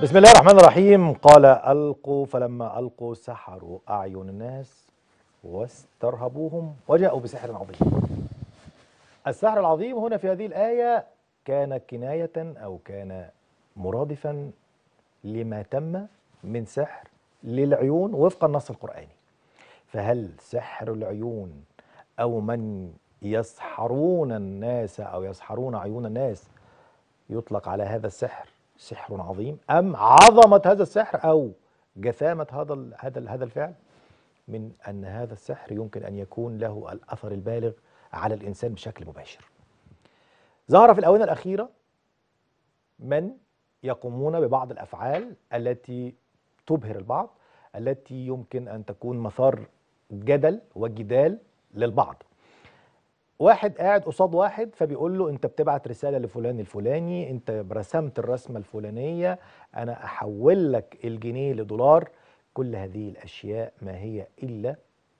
بسم الله الرحمن الرحيم قال ألقوا فلما ألقوا سحروا أعين الناس واسترهبوهم وجاءوا بسحر عظيم السحر العظيم هنا في هذه الآية كان كناية أو كان مرادفا لما تم من سحر للعيون وفق النص القرآني فهل سحر العيون أو من يسحرون الناس أو يسحرون عيون الناس يطلق على هذا السحر سحر عظيم أم عظمة هذا السحر أو جثامة هذا ال- هذا ال- هذا الفعل من أن هذا السحر يمكن أن يكون له الأثر البالغ على الإنسان بشكل مباشر ظهر في الآونة الأخيرة من يقومون ببعض الأفعال التي تبهر البعض التي يمكن أن تكون مثار جدل وجدال للبعض واحد قاعد قصاد واحد فبيقول له انت بتبعت رساله لفلان الفلاني انت رسمت الرسمه الفلانيه انا احول لك الجنيه لدولار كل هذه الاشياء ما هي الا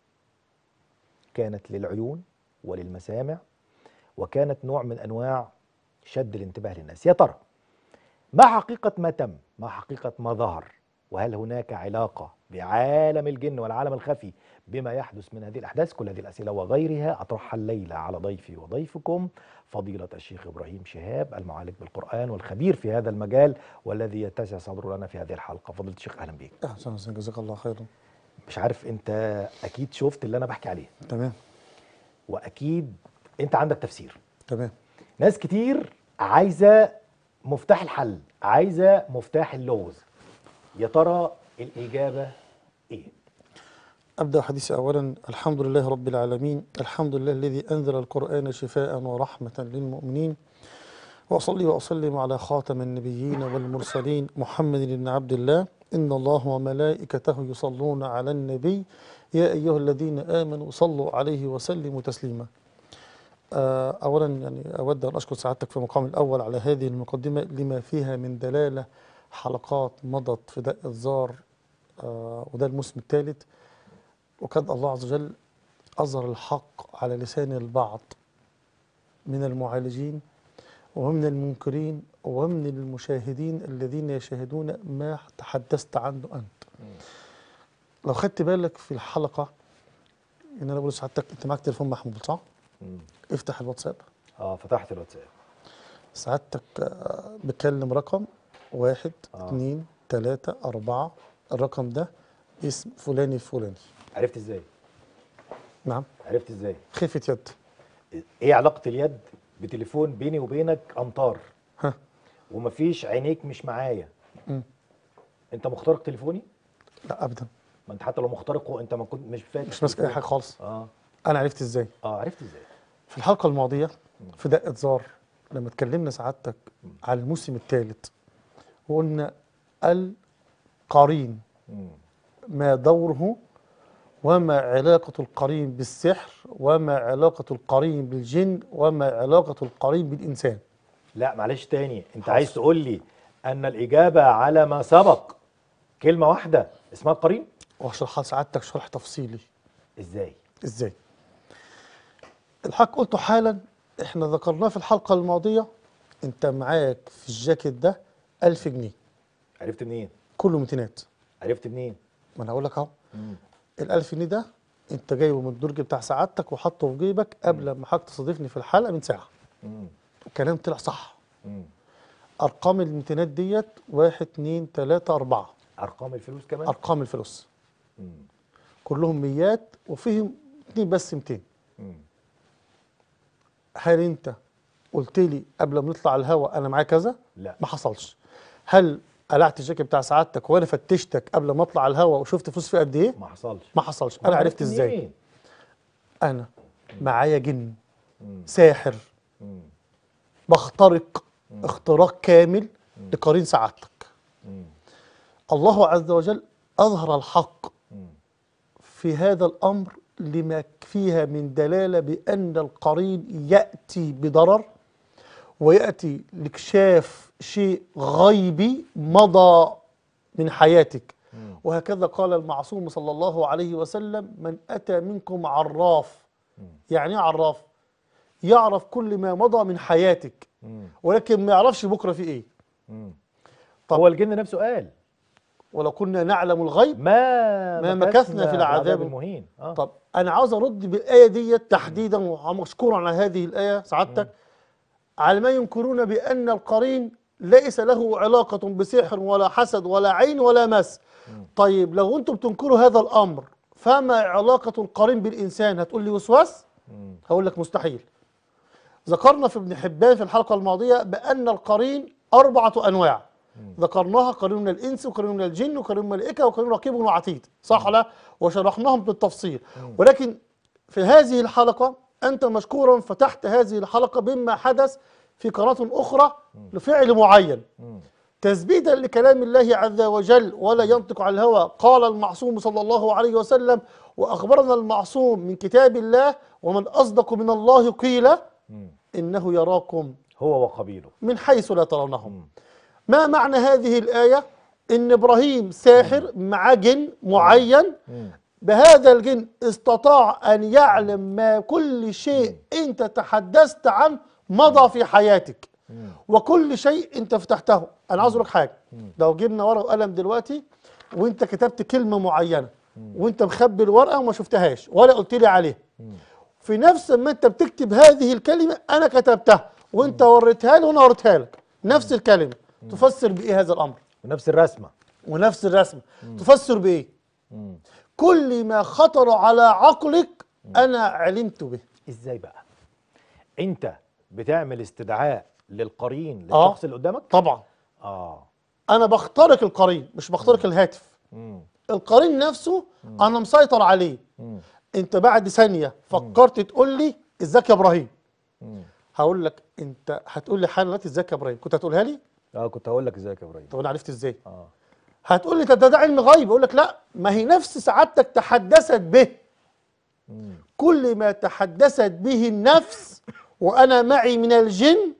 كانت للعيون وللمسامع وكانت نوع من انواع شد الانتباه للناس يا ترى ما حقيقه ما تم ما حقيقه ما ظهر وهل هناك علاقه بعالم الجن والعالم الخفي بما يحدث من هذه الأحداث كل هذه الأسئلة وغيرها أطرحها الليلة على ضيفي وضيفكم فضيلة الشيخ إبراهيم شهاب المعالج بالقرآن والخبير في هذا المجال والذي يتسع صدره لنا في هذه الحلقة فضيلة الشيخ أهلا بيك احسن حسن جزاك الله خيرا مش عارف أنت أكيد شفت اللي أنا بحكي عليه تمام وأكيد أنت عندك تفسير تمام ناس كتير عايزة مفتاح الحل عايزة مفتاح اللغز يا ترى الإجابة إيه؟ أبدأ حديثي أولا الحمد لله رب العالمين الحمد لله الذي أنزل القرآن شفاء ورحمة للمؤمنين وأصلي وأسلم على خاتم النبيين والمرسلين محمد بن عبد الله إن الله وملائكته يصلون على النبي يا أيها الذين آمنوا صلوا عليه وسلموا تسليما آه، أولا يعني أود أن أشكر سعادتك في المقام الأول على هذه المقدمة لما فيها من دلالة حلقات مضت في دق الزار آه، وده الموسم الثالث وكان الله عز وجل أظهر الحق على لسان البعض من المعالجين ومن المنكرين ومن المشاهدين الذين يشاهدون ما تحدثت عنه أنت لو خدت بالك في الحلقة إن أنا بقول لسعادتك أنت معاك تليفون محمول صح؟ مم. افتح الواتساب آه فتحت الواتساب سعادتك آه، بتكلم رقم واحد آه. اتنين تلاتة أربعة الرقم ده اسم فلاني فلاني عرفت إزاي؟ نعم عرفت إزاي؟ خفة يد ايه علاقة اليد بتليفون بيني وبينك امطار ها ومفيش عينيك مش معايا مم. انت مخترق تليفوني لا أبدا ما انت حتى لو مخترقه انت ما كنت مش فاكر مش ماسك أي حاجة خالص اه أنا عرفت إزاي اه عرفت ازاي في الحلقة الماضية في دقة زار لما اتكلمنا سعادتك على الموسم الثالث وقلنا القرين مم. ما دوره وما علاقة القرين بالسحر وما علاقة القرين بالجن وما علاقة القرين بالإنسان لا معلش تاني انت حاضر. عايز تقول لي ان الاجابة على ما سبق كلمة واحدة اسمها القرين واشرحها سعادتك شرح تفصيلي ازاي ازاي الحق قلته حالا احنا ذكرناه في الحلقة الماضية انت معاك في الجاكيت ده ألف جنيه عرفت منين كله متينات عرفت منين ما انا هقول لك اهو مم. الألف جنيه ده انت جايبه من الدرج بتاع سعادتك وحطه في جيبك قبل ما حضرتك تستضيفني في الحلقة من ساعة مم. الكلام طلع صح مم. أرقام المتينات ديت واحد اتنين تلاتة أربعة ارقام الفلوس كمان أرقام الفلوس مم. كلهم ميات وفيهم اتنين بس 200 مم. هل انت قلت لي قبل ما نطلع الهوا انا معايا كذا لا ما حصلش هل قلعت الجاكيت بتاع سعادتك وانا فتشتك قبل ما اطلع الهوا وشفت فلوس فيه قد ايه ما حصلش ما حصلش انا عرفت ازاي منين؟ انا معايا جن مم. ساحر مم. بخترق اختراق كامل لقرين سعادتك مم. الله عز وجل اظهر الحق مم. في هذا الامر لما فيها من دلاله بان القرين ياتي بضرر وياتي لاكشاف شيء غيبي مضى من حياتك مم. وهكذا قال المعصوم صلى الله عليه وسلم من اتى منكم عراف يعني ايه عراف يعرف كل ما مضى من حياتك مم. ولكن ما يعرفش بكره في ايه مم. طب. هو الجن نفسه قال ولو كنا نعلم الغيب ما ما مكثنا في العذاب المهين اه طب انا عاوز ارد بالايه دي تحديدا ومشكور على هذه الايه سعادتك على ما ينكرون بان القرين ليس له علاقه بسحر ولا حسد ولا عين ولا مس طيب لو انتم بتنكروا هذا الامر فما علاقه القرين بالانسان هتقول لي وسواس مم. هقول لك مستحيل ذكرنا في ابن حبان في الحلقه الماضيه بان القرين اربعه انواع ذكرناها قرين من الانس وقرين من الجن وقرين من الملائكه وقرين رقيب وعتيد صح ولا لا؟ وشرحناهم بالتفصيل ولكن في هذه الحلقه انت مشكورا فتحت هذه الحلقه بما حدث في قناه اخرى لفعل معين مم. تثبيتا لكلام الله عز وجل ولا ينطق عن الهوى قال المعصوم صلى الله عليه وسلم واخبرنا المعصوم من كتاب الله ومن اصدق من الله قيل مم. انه يراكم هو وقبيله من حيث لا ترونهم ما معنى هذه الايه ان ابراهيم ساحر مع جن معين مم. بهذا الجن استطاع ان يعلم ما كل شيء انت تحدثت عنه مضى في حياتك مم. وكل شيء انت فتحته انا عاوز اقول لك حاجه لو جبنا ورقه وقلم دلوقتي وانت كتبت كلمه معينه وانت مخبي الورقه وما شفتهاش ولا قلت لي عليها في نفس ما انت بتكتب هذه الكلمه انا كتبتها وانت وريتها لي وانا وريتها لك نفس الكلمه تفسر بايه هذا الامر ونفس الرسمه ونفس الرسمه تفسر بايه مم. كل ما خطر على عقلك انا علمت به ازاي بقى انت بتعمل استدعاء للقرين آه. للشخص اللي قدامك طبعا اه انا بخترق القرين مش بخترق الهاتف مم. القرين نفسه انا مسيطر عليه مم. انت بعد ثانيه فكرت تقول لي ازيك يا ابراهيم مم. هقول لك انت هتقول لي حالا دلوقتي ازيك يا ابراهيم كنت هتقولها لي اه كنت هقول لك ازيك يا ابراهيم طب انا عرفت ازاي اه هتقول لي ده ده علم غيب اقول لك لا ما هي نفس سعادتك تحدثت به مم. كل ما تحدثت به النفس وانا معي من الجن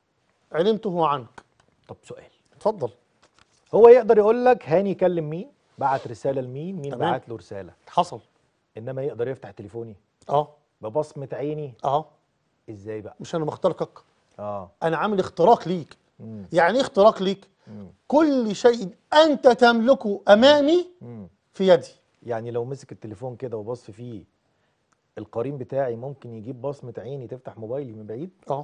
علمته عنك طب سؤال اتفضل هو يقدر يقول لك هاني كلم مين بعت رساله لمين مين تمام. بعت له رساله حصل انما يقدر يفتح تليفوني اه ببصمه عيني اه ازاي بقى مش انا مخترقك اه انا عامل اختراق ليك مم. يعني ايه اختراق ليك مم. كل شيء انت تملكه امامي مم. في يدي يعني لو مسك التليفون كده وبص فيه القرين بتاعي ممكن يجيب بصمه عيني تفتح موبايلي من بعيد اه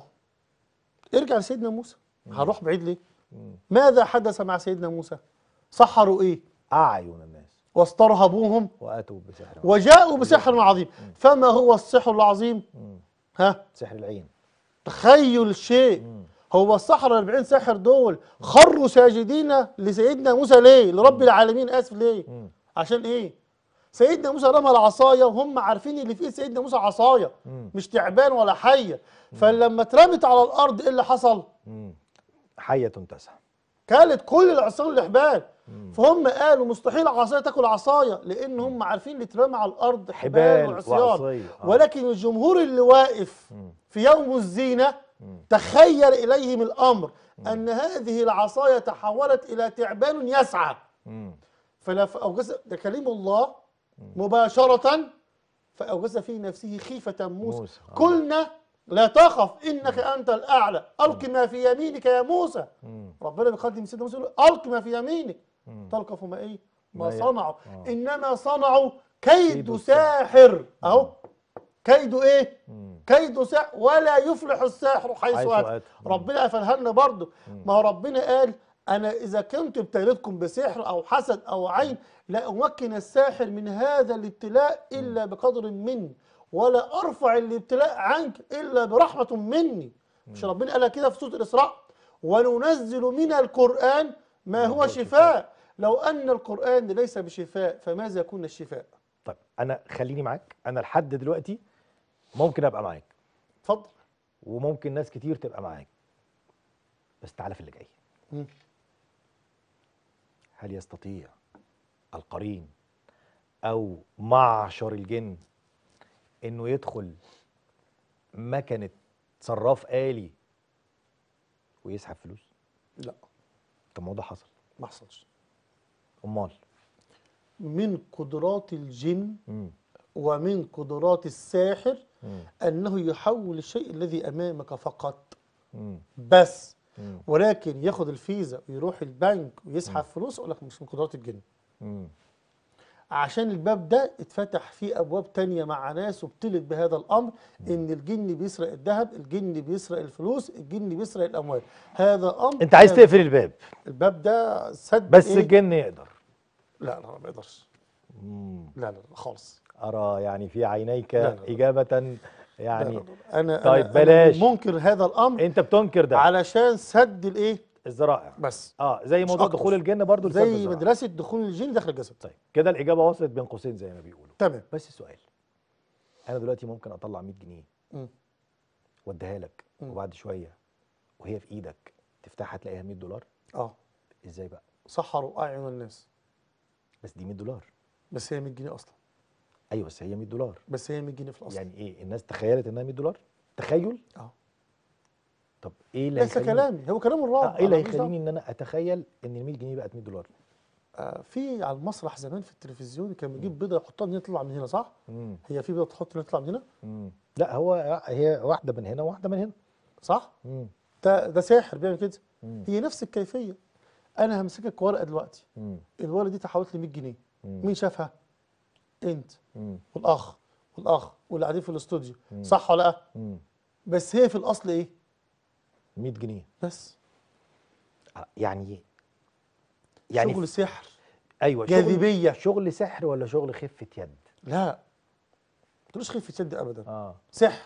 ارجع لسيدنا موسى هنروح بعيد ليه مم. ماذا حدث مع سيدنا موسى سحروا ايه اعين الناس واسترهبوهم واتوا بسحر وجاءوا بسحر عظيم فما هو السحر العظيم مم. ها سحر العين تخيل الشيء هو السحرة 40 ساحر دول خروا ساجدين لسيدنا موسى ليه لرب العالمين اسف ليه مم. عشان ايه سيدنا موسى رمى العصايه وهم عارفين اللي في ايد سيدنا موسى عصايه مم. مش تعبان ولا حيه فلما اترمت على الارض ايه اللي حصل مم. حيه تسعى كانت كل العصيان والحبال فهم قالوا مستحيل عصايه تاكل عصايه لان هم عارفين اللي اترمى على الارض حبال حبال وعصيان وعصي آه. ولكن الجمهور اللي واقف في يوم الزينه تخيل اليهم الامر ان هذه العصايه تحولت الى تعبان يسعى مم. فلا فأوجس ده كلام الله مباشرة فأوجس في نفسه خيفة موسى, موسى، آه. قلنا لا تخف إنك أنت الأعلى ألق ما في يمينك يا موسى مم. ربنا بيقدم سيدنا موسى يقول ألق ما في يمينك مم. تلقف ما إيه ما ما ي- صنعوا آه. إنما صنعوا كيد كيد ساحر أهو كيد إيه مم. كيد ساحر ولا يفلح الساحر حيث حيث أتى أتى. ربنا قفلها لنا برضه ما هو ربنا قال انا اذا كنت ابتليتكم بسحر او حسد او عين لا امكن الساحر من هذا الابتلاء الا بقدر مني ولا ارفع الابتلاء عنك الا برحمه مني مش ربنا قالها كده في سوره الاسراء وننزل من القران ما هو شفاء لو ان القران ليس بشفاء فماذا يكون الشفاء طيب انا خليني معاك انا لحد دلوقتي ممكن ابقى معاك اتفضل وممكن ناس كتير تبقى معاك بس تعالى في اللي جاي مم. هل يستطيع القرين او معشر الجن انه يدخل مكنه صراف آلي ويسحب فلوس لا طب ما هو ده حصل ما حصلش امال من قدرات الجن مم. ومن قدرات الساحر مم. أنه يحول الشيء الذي أمامك فقط مم. بس مم. ولكن ياخد الفيزا ويروح البنك ويسحب فلوس اقول لك مش من قدرات الجن مم. عشان الباب ده اتفتح فيه ابواب تانية مع ناس وابتلت بهذا الامر ان الجن بيسرق الذهب الجن بيسرق الفلوس الجن بيسرق الاموال هذا امر انت عايز هذا- تقفل الباب الباب ده سد بس إيه؟ الجن يقدر لا لا ما يقدرش مم. لا لا لا خالص ارى يعني في عينيك لا، لا، لا. اجابه لا يعني لا لا. انا طيب، أنا- بلاش. أنا منكر هذا الامر انت بتنكر ده علشان سد الايه الذرائع بس اه زي مش موضوع أكتر. دخول الجن برضو لسد زي الذرائع. مدرسه دخول الجن داخل الجسد طيب كده الاجابه وصلت بين قوسين زي ما بيقولوا تمام بس السؤال انا دلوقتي ممكن اطلع 100 جنيه مم. واديها لك مم. وبعد شويه وهي في ايدك تفتحها تلاقيها 100 دولار اه ازاي بقى سحروا اعين الناس بس دي 100 دولار بس هي 100 جنيه اصلا ايوه بس هي 100 دولار بس هي 100 جنيه في الاصل يعني ايه الناس تخيلت انها 100 دولار تخيل اه طب ايه اللي ليس هيخليني- كلامي هو كلام الرب آه ايه اللي أنا ماليش دعوة. هيخليني ان انا اتخيل ان ال 100 جنيه بقت 100 دولار آه في على المسرح زمان في التلفزيون كان بيجيب بيضه يحطها من هنا تطلع من هنا صح؟ امم هي في بيضه تحط من هنا تطلع من هنا امم لا هو هي واحده من هنا وواحده من هنا صح؟ امم ده ده ساحر بيعمل كده مم. هي نفس الكيفيه انا همسكك ورقه دلوقتي امم الورقه دي تحولت ل 100 جنيه مم. مين شافها؟ انت امم والاخ والاخ واللي قاعدين في الاستوديو صح ولا لا؟ امم بس هي في الاصل ايه؟ 100 جنيه بس آه، يعني يعني شغل سحر ايوه جاذبية. شغل, شغل سحر ولا شغل خفه يد لا ما تقولوش خفه يد ابدا اه سحر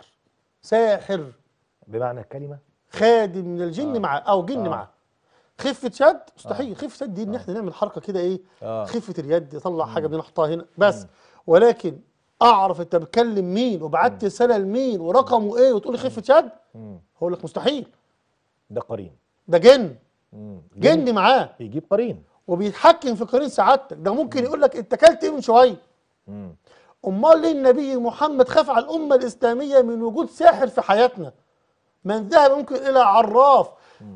ساحر بمعنى الكلمه خادم من الجن آه. معاه او جن آه. معاه خفه يد مستحيل خفه يد دي ان احنا نعمل حركه كده ايه آه. خفه اليد يطلع حاجه من نحطها هنا بس ولكن اعرف انت بتكلم مين وبعت رساله لمين ورقمه ايه وتقول لي خفه يد امم هقول لك مستحيل ده قرين ده جن امم جن معاه يجيب قرين وبيتحكم في قرين سعادتك ده ممكن يقول لك انت كلت ايه من شويه امم امال ليه النبي محمد خاف على الامه الاسلاميه من وجود ساحر في حياتنا من ذهب ممكن الى عراف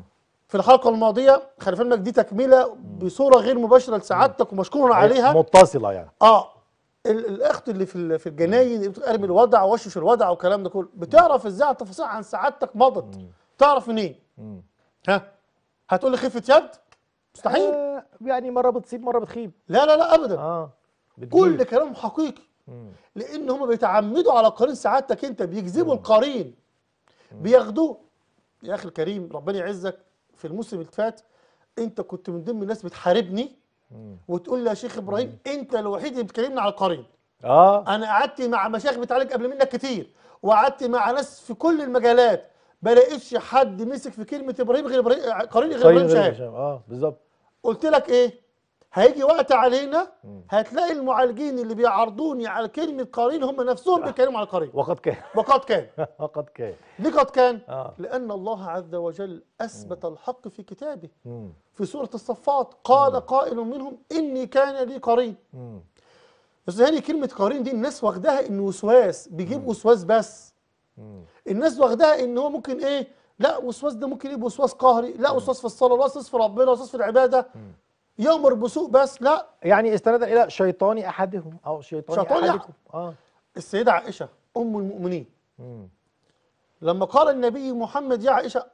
في الحلقه الماضيه خلي في علمك دي تكمله بصوره غير مباشره لسعادتك ومشكور عليها متصله يعني اه ال- الاخت اللي في ال- في الجناين اللي بتقرب الوضع وشش الوضع والكلام ده كله بتعرف ازاي على تفاصيل عن سعادتك مضت تعرف منين امم ها هتقول لي خفه يد مستحيل آه يعني مره بتصيب مره بتخيب لا لا لا ابدا اه كل بتجيب. كلام حقيقي مم. لان هم بيتعمدوا على قرين سعادتك انت بيجذبوا القرين بياخدوه يا اخي الكريم ربنا يعزك في الموسم اللي فات انت كنت من ضمن الناس بتحاربني مم. وتقول لي يا شيخ ابراهيم انت الوحيد اللي بتكلمني على القرين اه انا قعدت مع مشايخ بتعالج قبل منك كتير وقعدت مع ناس في كل المجالات بلاقيش حد مسك في كلمه ابراهيم غير ابراهيم قرين غير قرين ابراهيم غير شهاب هشام. اه بالظبط قلت لك ايه هيجي وقت علينا هتلاقي المعالجين اللي بيعرضوني على كلمه قرين هم نفسهم بيتكلموا على القرين وقد كان وقد كان وقد كان ليه قد كان آه. لان الله عز وجل اثبت الحق في كتابه مم. في سوره الصفات قال قائل منهم اني كان لي قرين مم. بس هذه كلمه قرين دي الناس واخداها انه وسواس بيجيب وسواس بس مم. الناس واخداها ان هو ممكن ايه لا وسواس ده ممكن يبقى وسواس قهري لا وسواس في الصلاه لا وسواس في ربنا وسواس في العباده يامر بسوء بس لا يعني استنادا الى شيطان احدهم او شيطان, شيطان احدكم اه السيده عائشه ام المؤمنين مم. لما قال النبي محمد يا عائشه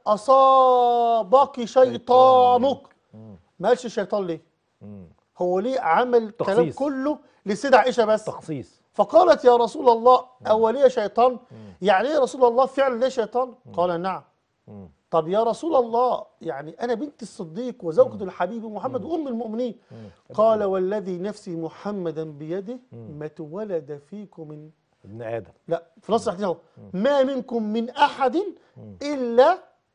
اصابك شيطانك مم. ما قالش الشيطان ليه مم. هو ليه عمل كلام تخصيص. كله للسيده عائشه بس تخصيص فقالت يا رسول الله أولي شيطان يعني إيه يا رسول الله فعلا ليه شيطان قال نعم مم. طب يا رسول الله يعني أنا بنت الصديق وزوجة الحبيب محمد وأم المؤمنين قال والذي نفسي محمدا بيده ما اتولد فيكم من ابن ادم لا في نص الحديث اهو ما منكم من أحد إلا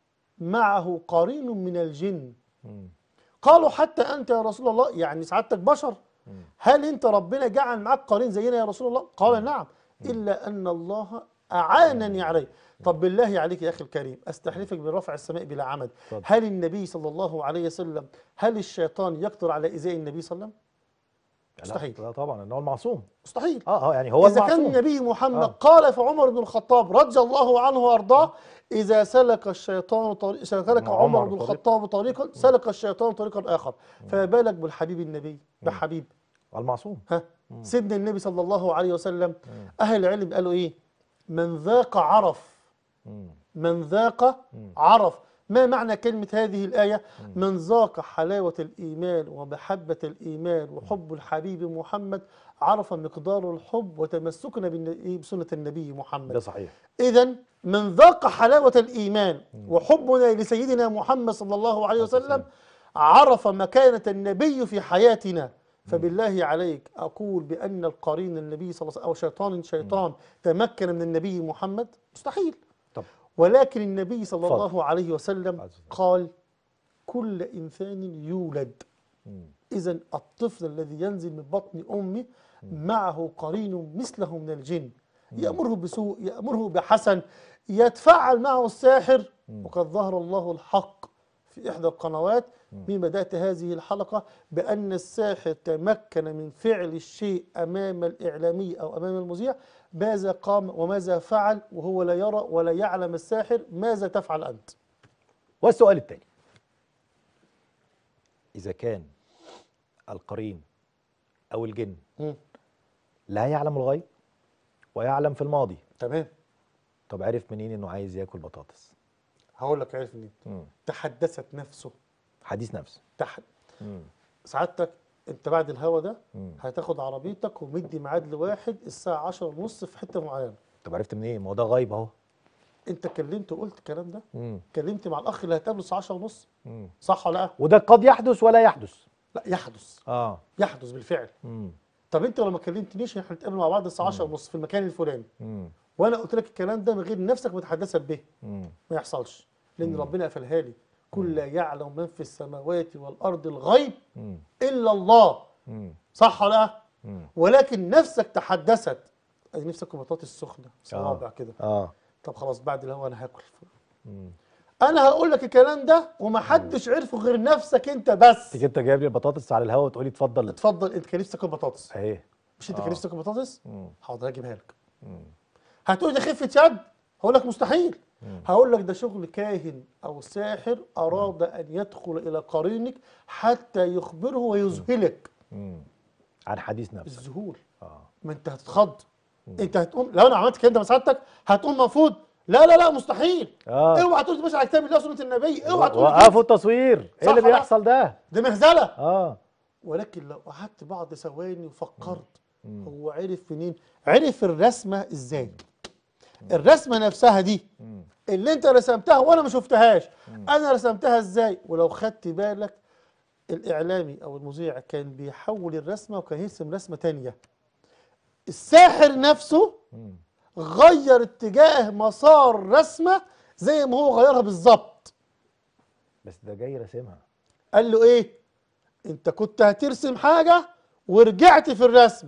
معه قرين من الجن مم. قالوا حتى أنت يا رسول الله يعني سعادتك بشر هل أنت ربنا جعل معاك قرين زينا يا رسول الله قال نعم إلا أن الله أعانني عليه طب بالله عليك يا أخي الكريم أستحلفك برفع السماء بلا عمد اتفضل. هل النبي صلى الله عليه وسلم هل الشيطان يقدر على إيذاء النبي صلى الله عليه وسلم مستحيل. لا لا طبعا ان هو المعصوم مستحيل اه اه يعني هو إذا كان المعصوم النبي محمد آه. قال في عمر بن الخطاب رضي الله عنه وأرضاه إذا سلك الشيطان طريق سلك عمر عمر بن طريق. الخطاب طريقا سلك الشيطان طريقا آخر فما بالك بالحبيب النبي بحبيب المعصوم ها سيدنا النبي صلى الله عليه وسلم أهل العلم قالوا إيه من ذاق عرف مم. من ذاق عرف ما معنى كلمة هذه الآية من ذاق حلاوة الإيمان ومحبة الإيمان وحب الحبيب محمد عرف مقدار الحب وتمسكنا بالن- بسنة النبي ده محمد صحيح إذا من ذاق حلاوة الإيمان وحبنا لسيدنا محمد صلى الله عليه وسلم عرف مكانة النبي في حياتنا فبالله عليك أقول بأن القرين النبي صلى الله عليه وسلم أو شيطان شيطان تمكن من النبي محمد مستحيل طب ولكن النبي صلى اتفضل. الله عليه وسلم عز وجل. قال كل إنسان يولد مم. إذا الطفل الذي ينزل من بطن أمه معه قرين مثله من الجن يأمره بسوء يأمره بحسن يتفاعل معه الساحر وقد ظهر الله الحق في إحدى القنوات من بدأت هذه الحلقة بأن الساحر تمكن من فعل الشيء أمام الإعلامي أو أمام المذيع ماذا قام وماذا فعل وهو لا يرى ولا يعلم الساحر ماذا تفعل أنت والسؤال التالي إذا كان القرين أو الجن مم. لا يعلم الغيب ويعلم في الماضي تمام طب عرف منين إنه عايز ياكل بطاطس هقول لك عارف منين مم. تحدثت نفسه حديث نفس تحت مم. سعادتك انت بعد الهوا ده مم. هتاخد عربيتك ومدي ميعاد لواحد الساعة عشرة ونص في حتة معينة طب عرفت منين ما هو ده غيب أهو انت كلمت وقلت الكلام ده مم. كلمت مع الاخ اللي هتقابله الساعة عشرة ونص مم. صح ولا لا وده قد يحدث ولا يحدث لا يحدث اه يحدث بالفعل مم. طب انت لو ما كلمتنيش احنا هنتقابل مع بعض الساعة عشرة ونص في المكان الفلاني مم. وانا قلت لك الكلام ده من غير نفسك متحدثت به مم. ما يحصلش لان ربنا قفلها لي كل لا يعلم من في السماوات والارض الغيب مم. الا الله مم. صح ولا لا مم. ولكن نفسك تحدثت ادي نفسك بطاطس سخنه صوابع كده اه طب خلاص بعد الهوا انا هاكل مم. انا هقول لك الكلام ده ومحدش عرفه غير نفسك انت بس تيجي انت جايب لي البطاطس على الهواء وتقولي اتفضل اتفضل انت كان نفسك تاكل بطاطس اهي مش انت آه. كان نفسك تاكل بطاطس مم. حاضر اجيبها لك مم. هتقول ده خفه يد هقول لك مستحيل هقول لك ده شغل كاهن او ساحر اراد ان يدخل الى قرينك حتى يخبره ويذهلك مم. عن حديث نفسك الذهول اه ما انت هتتخض انت هتقوم لو انا عملت كده مساعدتك هتقوم مفروض لا لا لا مستحيل اه اوعى تقول ماشي على كتاب الله سنه النبي اوعى تقول وقفوا كده التصوير ايه صح اللي ولا لا؟ بيحصل ده ده مهزله اه ولكن لو قعدت بعض ثواني وفكرت مم. هو عرف منين عرف الرسمه ازاي الرسمه نفسها دي مم. اللي انت رسمتها وانا ما شفتهاش انا رسمتها ازاي ولو خدت بالك الاعلامي او المذيع كان بيحول الرسمه وكان يرسم رسمه تانية الساحر نفسه مم. غير اتجاه مسار الرسمه زي ما هو غيرها بالظبط بس ده جاي راسمها قال له ايه انت كنت هترسم حاجه ورجعت في الرسم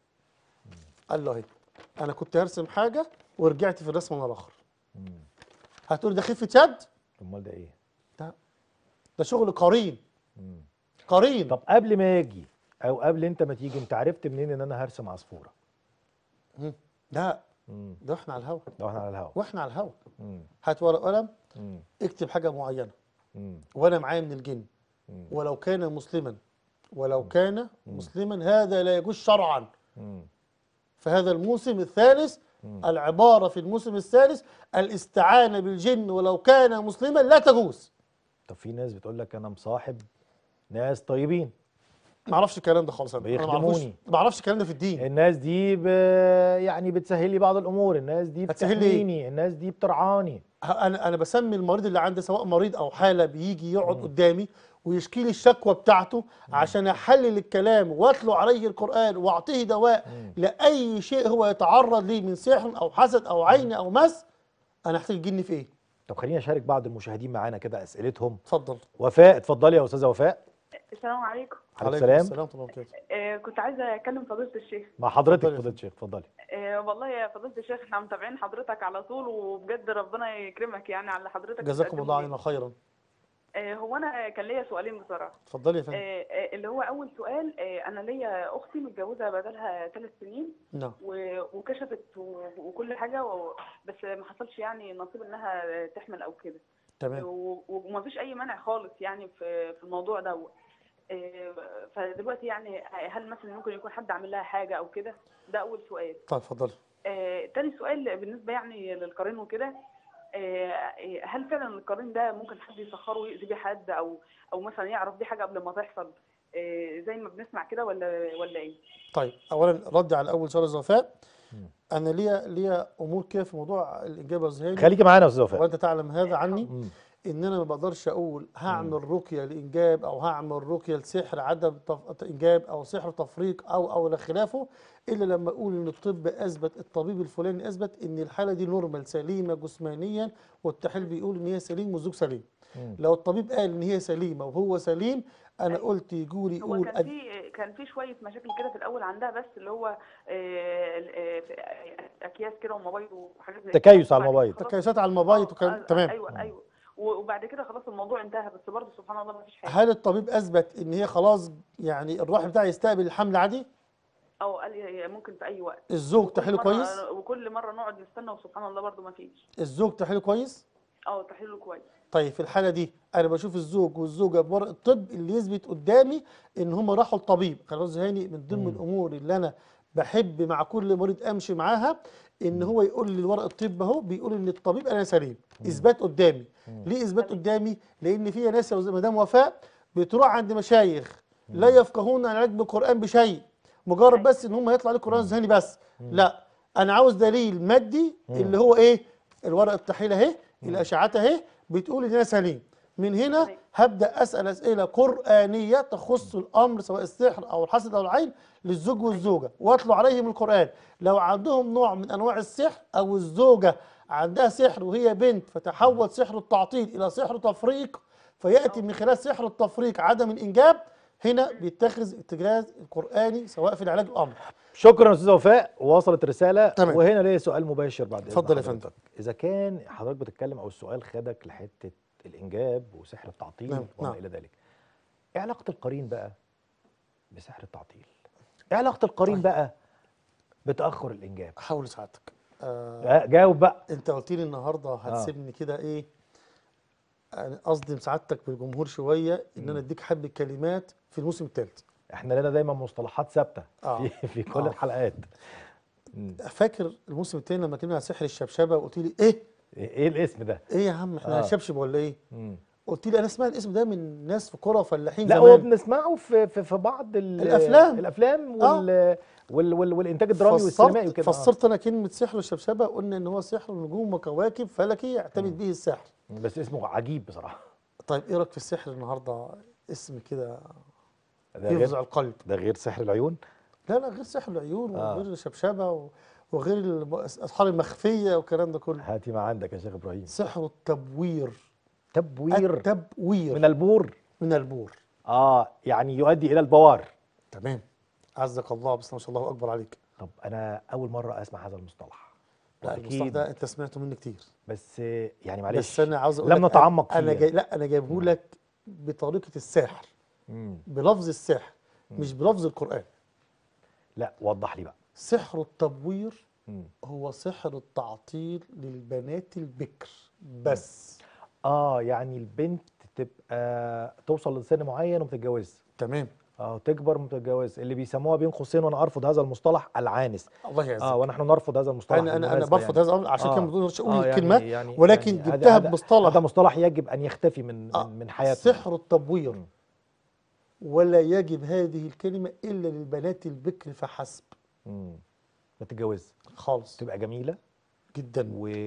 قال له اهي انا كنت هرسم حاجه ورجعت في الرسم وانا الاخر مم. هتقول ده خفه يد امال ده ايه ده ده شغل قرين مم. قرين طب قبل ما اجي او قبل انت ما تيجي انت عرفت منين ان انا هرسم عصفوره مم. لا مم. ده احنا على الهوا ده احنا على الهوا واحنا على الهوا مم. هات ورقه وقلم مم. اكتب حاجه معينه مم. وانا معايا من الجن مم. ولو كان مسلما ولو كان مسلما هذا لا يجوز شرعا مم. فهذا الموسم الثالث العبارة في الموسم الثالث الاستعانة بالجن ولو كان مسلما لا تجوز طب في ناس بتقول لك انا مصاحب ناس طيبين ما اعرفش الكلام ده خالص انا أنا ما اعرفوش بيخدموني. ما اعرفش الكلام ده في الدين الناس دي ب... يعني بتسهل لي بعض الامور الناس دي هتسهل لي إيه؟ بتحميني الناس دي بترعاني انا انا بسمي المريض اللي عنده سواء مريض او حاله بيجي يقعد قدامي ويشكي لي الشكوى بتاعته عشان احلل الكلام واتلو عليه القران واعطيه دواء لاي شيء هو يتعرض ليه من سحر او حسد او عين او مس انا احتاج الجن في ايه طب خليني اشارك بعض المشاهدين معانا كده اسئلتهم اتفضل وفاء اتفضلي يا استاذه وفاء السلام عليكم عليكم السلام السلام ورحمه الله وبركاته آه كنت عايزه اكلم فضيله الشيخ مع حضرتك اتفضلي يا فضيله الشيخ اتفضلي آه والله يا فضيله الشيخ احنا متابعين حضرتك على طول وبجد ربنا يكرمك يعني على اللي حضرتك جزاكم بتقدمه الله ليه. علينا خيرا آه هو انا كان ليا سؤالين بصراحه اتفضلي يا فندم آه آه اللي هو اول سؤال آه انا ليا اختي متجوزه بقالها ثلاث سنين نعم و- وكشفت و- وكل حاجه و- بس ما حصلش يعني نصيب انها تحمل او كده تمام و- وما فيش اي منع خالص يعني في في الموضوع ده آه، فدلوقتي يعني هل مثلا ممكن يكون حد عامل لها حاجه او كده ده اول سؤال طيب اتفضلي آه، تاني سؤال بالنسبه يعني للقرين وكده آه، هل فعلا القرين ده ممكن حد يسخره ويأذي بيه حد او او مثلا يعرف دي حاجه قبل ما تحصل آه، زي ما بنسمع كده ولا ولا ايه؟ طيب اولا رد على اول سؤال الوفاء مم. انا ليا ليا امور كده في موضوع الاجابه الذهنيه خليكي معانا يا استاذ وفاء وانت تعلم هذا عني مم. ان انا ما بقدرش اقول هعمل رقيه لانجاب او هعمل رقيه لسحر عدم تف- انجاب او سحر تفريق او او الى خلافه الا لما اقول ان الطب اثبت الطبيب الفلاني اثبت ان الحاله دي نورمال سليمه جسمانيا والتحليل بيقول ان هي سليم والزوج سليم مم. لو الطبيب قال ان هي سليمه وهو سليم انا قلت يجولي هو يقول كان أد... في كان في شويه مشاكل كده في الاول عندها بس اللي هو آه، آه، في اكياس كده وموبايل وحاجات زي كده. تكيس على وبعد كده الموبايل. خلاص- تكيسات على الموبايل آه، وكلام آه، تمام ايوه ايوه وبعد كده خلاص الموضوع انتهى بس برضه سبحان الله ما فيش حاجه هل الطبيب اثبت ان هي خلاص يعني الرحم بتاعها يستقبل الحمل عادي او قال لي ممكن في اي وقت الزوج وكل تحليله مرة- كويس وكل مره نقعد نستنى وسبحان الله برضه ما فيش الزوج تحليله كويس اه تحليله كويس طيب في الحاله دي انا بشوف الزوج والزوجه بورق الطب اللي يثبت قدامي ان هم راحوا لطبيب خلاص هاني من ضمن مم. الامور اللي انا بحب مع كل مريض امشي معاها ان هو يقول لي الورق الطب اهو بيقول ان الطبيب انا سليم اثبات قدامي ليه اثبات قدامي لان في ناس يا مدام وفاء بتروح عند مشايخ لا يفقهون عن العلاج بالقران بشيء مجرد بس ان هم يطلع عليه قران ذهني بس لا انا عاوز دليل مادي اللي هو ايه الورق التحليل اهي الاشعات اهي بتقول ان انا سليم من هنا تمام. هبدا اسال اسئله قرانيه تخص الامر سواء السحر او الحسد او العين للزوج والزوجه واتلو عليهم القران لو عندهم نوع من انواع السحر او الزوجه عندها سحر وهي بنت فتحول سحر التعطيل الى سحر تفريق فياتي من خلال سحر التفريق عدم الانجاب هنا بيتخذ اتجاه القراني سواء في العلاج الامر شكرا يا استاذ وفاء وصلت رساله تمام. وهنا ليا سؤال مباشر بعد إذن اتفضل يا حضرتك. اذا كان حضرتك بتتكلم او السؤال خدك لحته الانجاب وسحر التعطيل نعم، وما نعم. الى ذلك ايه علاقه القرين بقى بسحر التعطيل ايه علاقه القرين طيب. بقى بتاخر الانجاب حاول سعادتك آه آه، جاوب بقى انت قلت لي النهارده هتسيبني كده ايه أنا اصدم سعادتك بالجمهور شويه ان انا اديك حبه كلمات في الموسم الثالث احنا لنا دايما مصطلحات ثابته آه. في في كل آه. الحلقات مم. فاكر الموسم الثاني لما كنا على سحر الشبشبه وقلت لي ايه ايه الاسم ده ايه يا عم احنا آه. هنشبشب ولا ايه مم. قلت لي انا اسمع الاسم ده من ناس في قرى فلاحين لا هو زمان بنسمعه في في, في بعض ال- الأفلام. الافلام آه. وال وال وال والانتاج الدرامي والسينمائي فسرت وكده آه. فسرت انا كلمه سحر الشبشبه قلنا ان هو سحر نجوم وكواكب فلكي يعتمد به السحر بس اسمه عجيب بصراحه طيب ايه رايك في السحر النهارده اسم كده ده يفزع غير القلب ده غير سحر العيون لا لا غير سحر العيون آه. وغير الشبشبه و- وغير الاسحار المخفيه والكلام ده كله هاتي ما عندك يا شيخ ابراهيم سحر التبوير تبوير التبوير من البور من البور اه يعني يؤدي الى البوار تمام عزك الله بسم الله ما شاء الله اكبر عليك طب انا اول مره اسمع هذا المصطلح لا المصطلح واكيد ده انت سمعته مني كتير بس يعني معلش بس انا عاوز اقول لم لك نتعمق أنا- انا فيه. جاي لا انا جايبه لك بطريقه السحر مم. بلفظ السحر مش بلفظ القران لا وضح لي بقى سحر التبوير مم. هو سحر التعطيل للبنات البكر بس اه يعني البنت تبقى توصل لسن معين وما تتجوزش تمام اه تكبر وما تتجوزش اللي بيسموها بين قوسين وانا ارفض هذا المصطلح العانس الله يعزك اه ونحن نرفض هذا المصطلح انا انا انا بالمناسبة برفض يعني. هذا الامر عشان آه. كده ما بقدرش اقول آه، يعني- الكلمه يعني ولكن يعني هذا- جبتها هذا- بمصطلح هذا مصطلح يجب ان يختفي من آه، من, من حياتنا سحر التبوير مم. ولا يجب هذه الكلمه الا للبنات البكر فحسب مم. ما تتجوزش خالص تبقى جميله جدا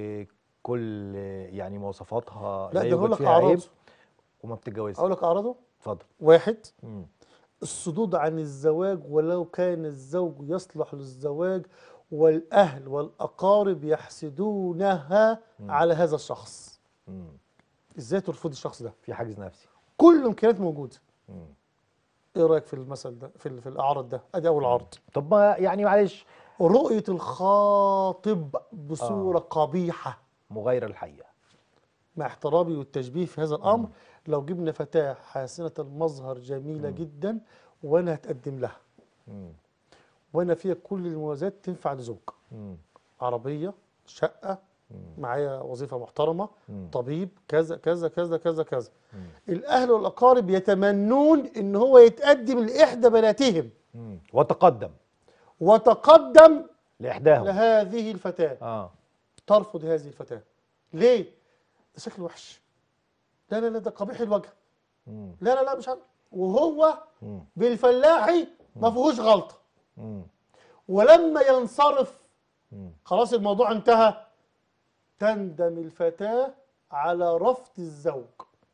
وكل يعني مواصفاتها لا لا ده اقول يوجد لك فيها عيب اعراض وما بتتجوزش اقول لك اعراضه اتفضل واحد مم. الصدود عن الزواج ولو كان الزوج يصلح للزواج والاهل والاقارب يحسدونها على هذا الشخص مم. ازاي ترفض الشخص ده في حاجز نفسي كل الامكانيات موجوده مم. ايه رايك في المثل ده في, ال- في الاعراض ده ادي اول عرض طب ما يعني معلش رؤيه الخاطب بصوره قبيحه مغايره الحقيقه مع احترامي والتشبيه في هذا الامر لو جبنا فتاه حسنه المظهر جميله جدا وانا هتقدم لها مم. وانا فيها كل المميزات تنفع لزوج مم. عربيه شقه معايا وظيفه محترمه مم. طبيب كذا كذا كذا كذا كذا مم. الاهل والاقارب يتمنون ان هو يتقدم لاحدى بناتهم مم. وتقدم وتقدم لاحداهم لهذه الفتاه اه ترفض هذه الفتاه ليه ده شكل وحش لا لا لا ده قبيح الوجه مم. لا لا لا مش عارف وهو مم. بالفلاحي ما فيهوش غلطه مم. ولما ينصرف مم. خلاص الموضوع انتهى تندم الفتاة على رفض الزوج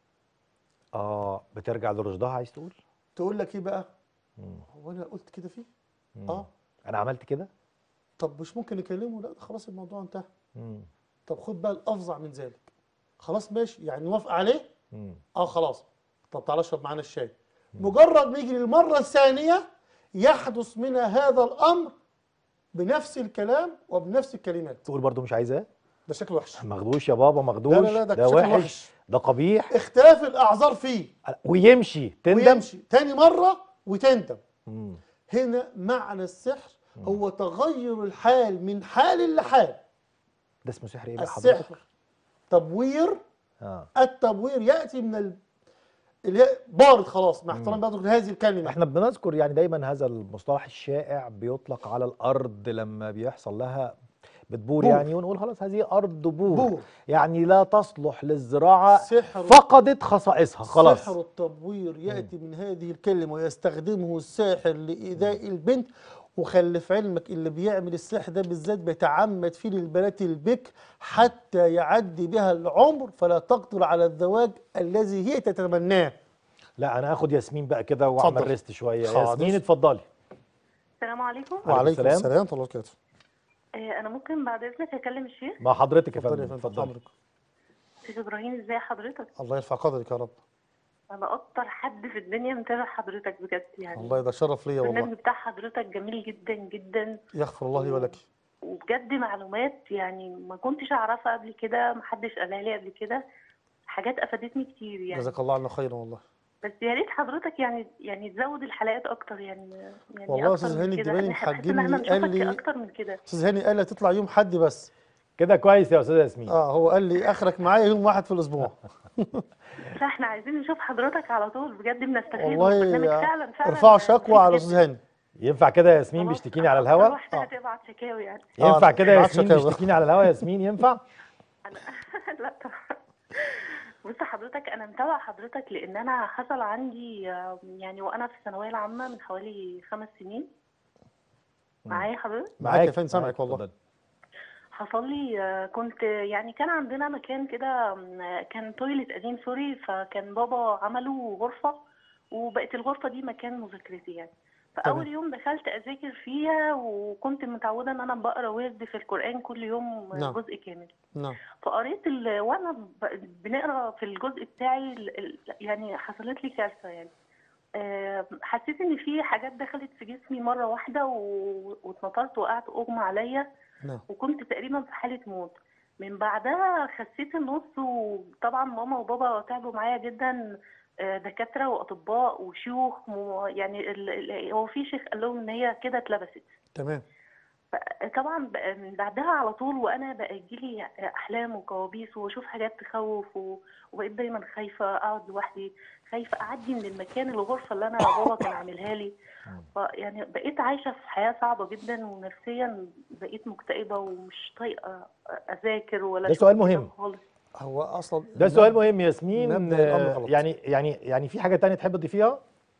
اه بترجع لرشدها عايز تقول تقول لك ايه بقى مم. هو انا قلت كده فيه مم. اه انا عملت كده طب مش ممكن نكلمه لا ده خلاص الموضوع انتهى مم. طب خد بقى الافظع من ذلك خلاص ماشي يعني نوافق عليه مم. اه خلاص طب تعالى اشرب معانا الشاي مجرد ما يجي للمره الثانيه يحدث منها هذا الامر بنفس الكلام وبنفس الكلمات تقول برضو مش عايزاه ده شكل وحش مخدوش يا بابا مخدوش لا لا لا ده ده شكل وحش وحش. ده قبيح اختلاف الاعذار فيه ويمشي تندم ويمشي تاني مره وتندم مم. هنا معنى السحر هو تغير الحال من حال لحال ده اسمه سحر ايه بقى حضرتك السحر تبوير اه التبوير ياتي من ال... اللي هي بارد خلاص مع احترام بقدر هذه الكلمه احنا بنذكر يعني دايما هذا المصطلح الشائع بيطلق على الارض لما بيحصل لها بتبور بور. يعني ونقول خلاص هذه ارض بور, بور. يعني لا تصلح للزراعه سحر فقدت خصائصها خلاص سحر التبوير ياتي من هذه الكلمه ويستخدمه الساحر لايذاء البنت وخلي في علمك اللي بيعمل السحر ده بالذات بيتعمد فيه للبنات البكر حتى يعدي بها العمر فلا تقدر على الزواج الذي هي تتمناه لا انا اخد ياسمين بقى كده واعمل اتفضل. ريست شويه حاضر. ياسمين اتفضلي السلام عليكم وعليكم السلام. السلام ورحمه الله وبركاته آه، انا ممكن بعد اذنك اكلم الشيخ مع حضرتك يا اتفضل يا فندم فندم اتفضلي أمرك. شيخ ابراهيم ازاي حضرتك الله يرفع قدرك يا رب انا اكتر حد في الدنيا متابع حضرتك بجد يعني الله ده شرف ليا والله البرنامج بتاع حضرتك جميل جدا جدا يغفر الله لي ولك وبجد معلومات يعني ما كنتش اعرفها قبل كده محدش قالها لي قبل كده حاجات افادتني كتير يعني جزاك الله عنا خيرا والله بس يا ريت حضرتك يعني يعني تزود الحلقات اكتر يعني يعني والله يا أكتر أستاذ من هاني كده. الدباني إحنا بحس ان احنا محجمني، قال نشوفك لي- اكتر من كده استاذ هاني قال لي هتطلع يوم حد بس كده كويس يا استاذه ياسمين اه هو قال لي اخرك معايا يوم واحد في الاسبوع لا احنا عايزين نشوف حضرتك على طول بجد بنستفيد والله والبرنامج يا- فعلا فعلا ارفعوا شكوى على مفيد استاذ جداً. هاني ينفع كده يا ياسمين خلاص، بيشتكيني على أكتر الهوا واحدة آه. هتبعت شكاوي يعني ينفع آه، كده يا معاك ياسمين شكاوى. بيشتكيني على الهوا ياسمين ينفع أنا لا طبعا بص حضرتك انا متابعه حضرتك لان انا حصل عندي آه، يعني وانا في الثانويه العامه من حوالي خمس سنين معايا حضرتك معاك يا فندم سامعك والله اتفضلي. حصل لي آه، كنت يعني كان عندنا مكان كده آم، كان تويلت قديم سوري فكان بابا عمله غرفة وبقت الغرفة دي مكان مذاكرتي يعني فأول تمام. يوم دخلت أذاكر فيها وكنت متعودة إن أنا بقرا ورد في القرآن كل يوم نعم. جزء كامل نعم فقريت ال... وانا ب... بنقرا في الجزء بتاعي ال... ال- يعني حصلت لي كارثه يعني آه، حسيت ان في حاجات دخلت في جسمي مره واحده و... واتنطرت وقعت اغمى عليا نعم وكنت تقريبا في حاله موت من بعدها خسيت النص وطبعا ماما وبابا تعبوا معايا جدا آه، دكاتره واطباء وشيوخ و... يعني ال... ال... هو في شيخ قال لهم ان هي كده اتلبست تمام طبعا بقى من بعدها على طول وانا بقى يجيلي احلام وكوابيس واشوف حاجات تخوف و- وبقيت دايما خايفه اقعد لوحدي خايفه اعدي من المكان الغرفه اللي انا بابا كان عاملها لي يعني بقيت عايشه في حياه صعبه جدا ونفسيا بقيت مكتئبه ومش طايقه اذاكر ولا ده أشوف سؤال كتاب مهم. خالص هو اصلا ده سؤال مهم ياسمين مبدأ الأمر آه، غلط. يعني يعني يعني في حاجه تانية تحب تضيفيها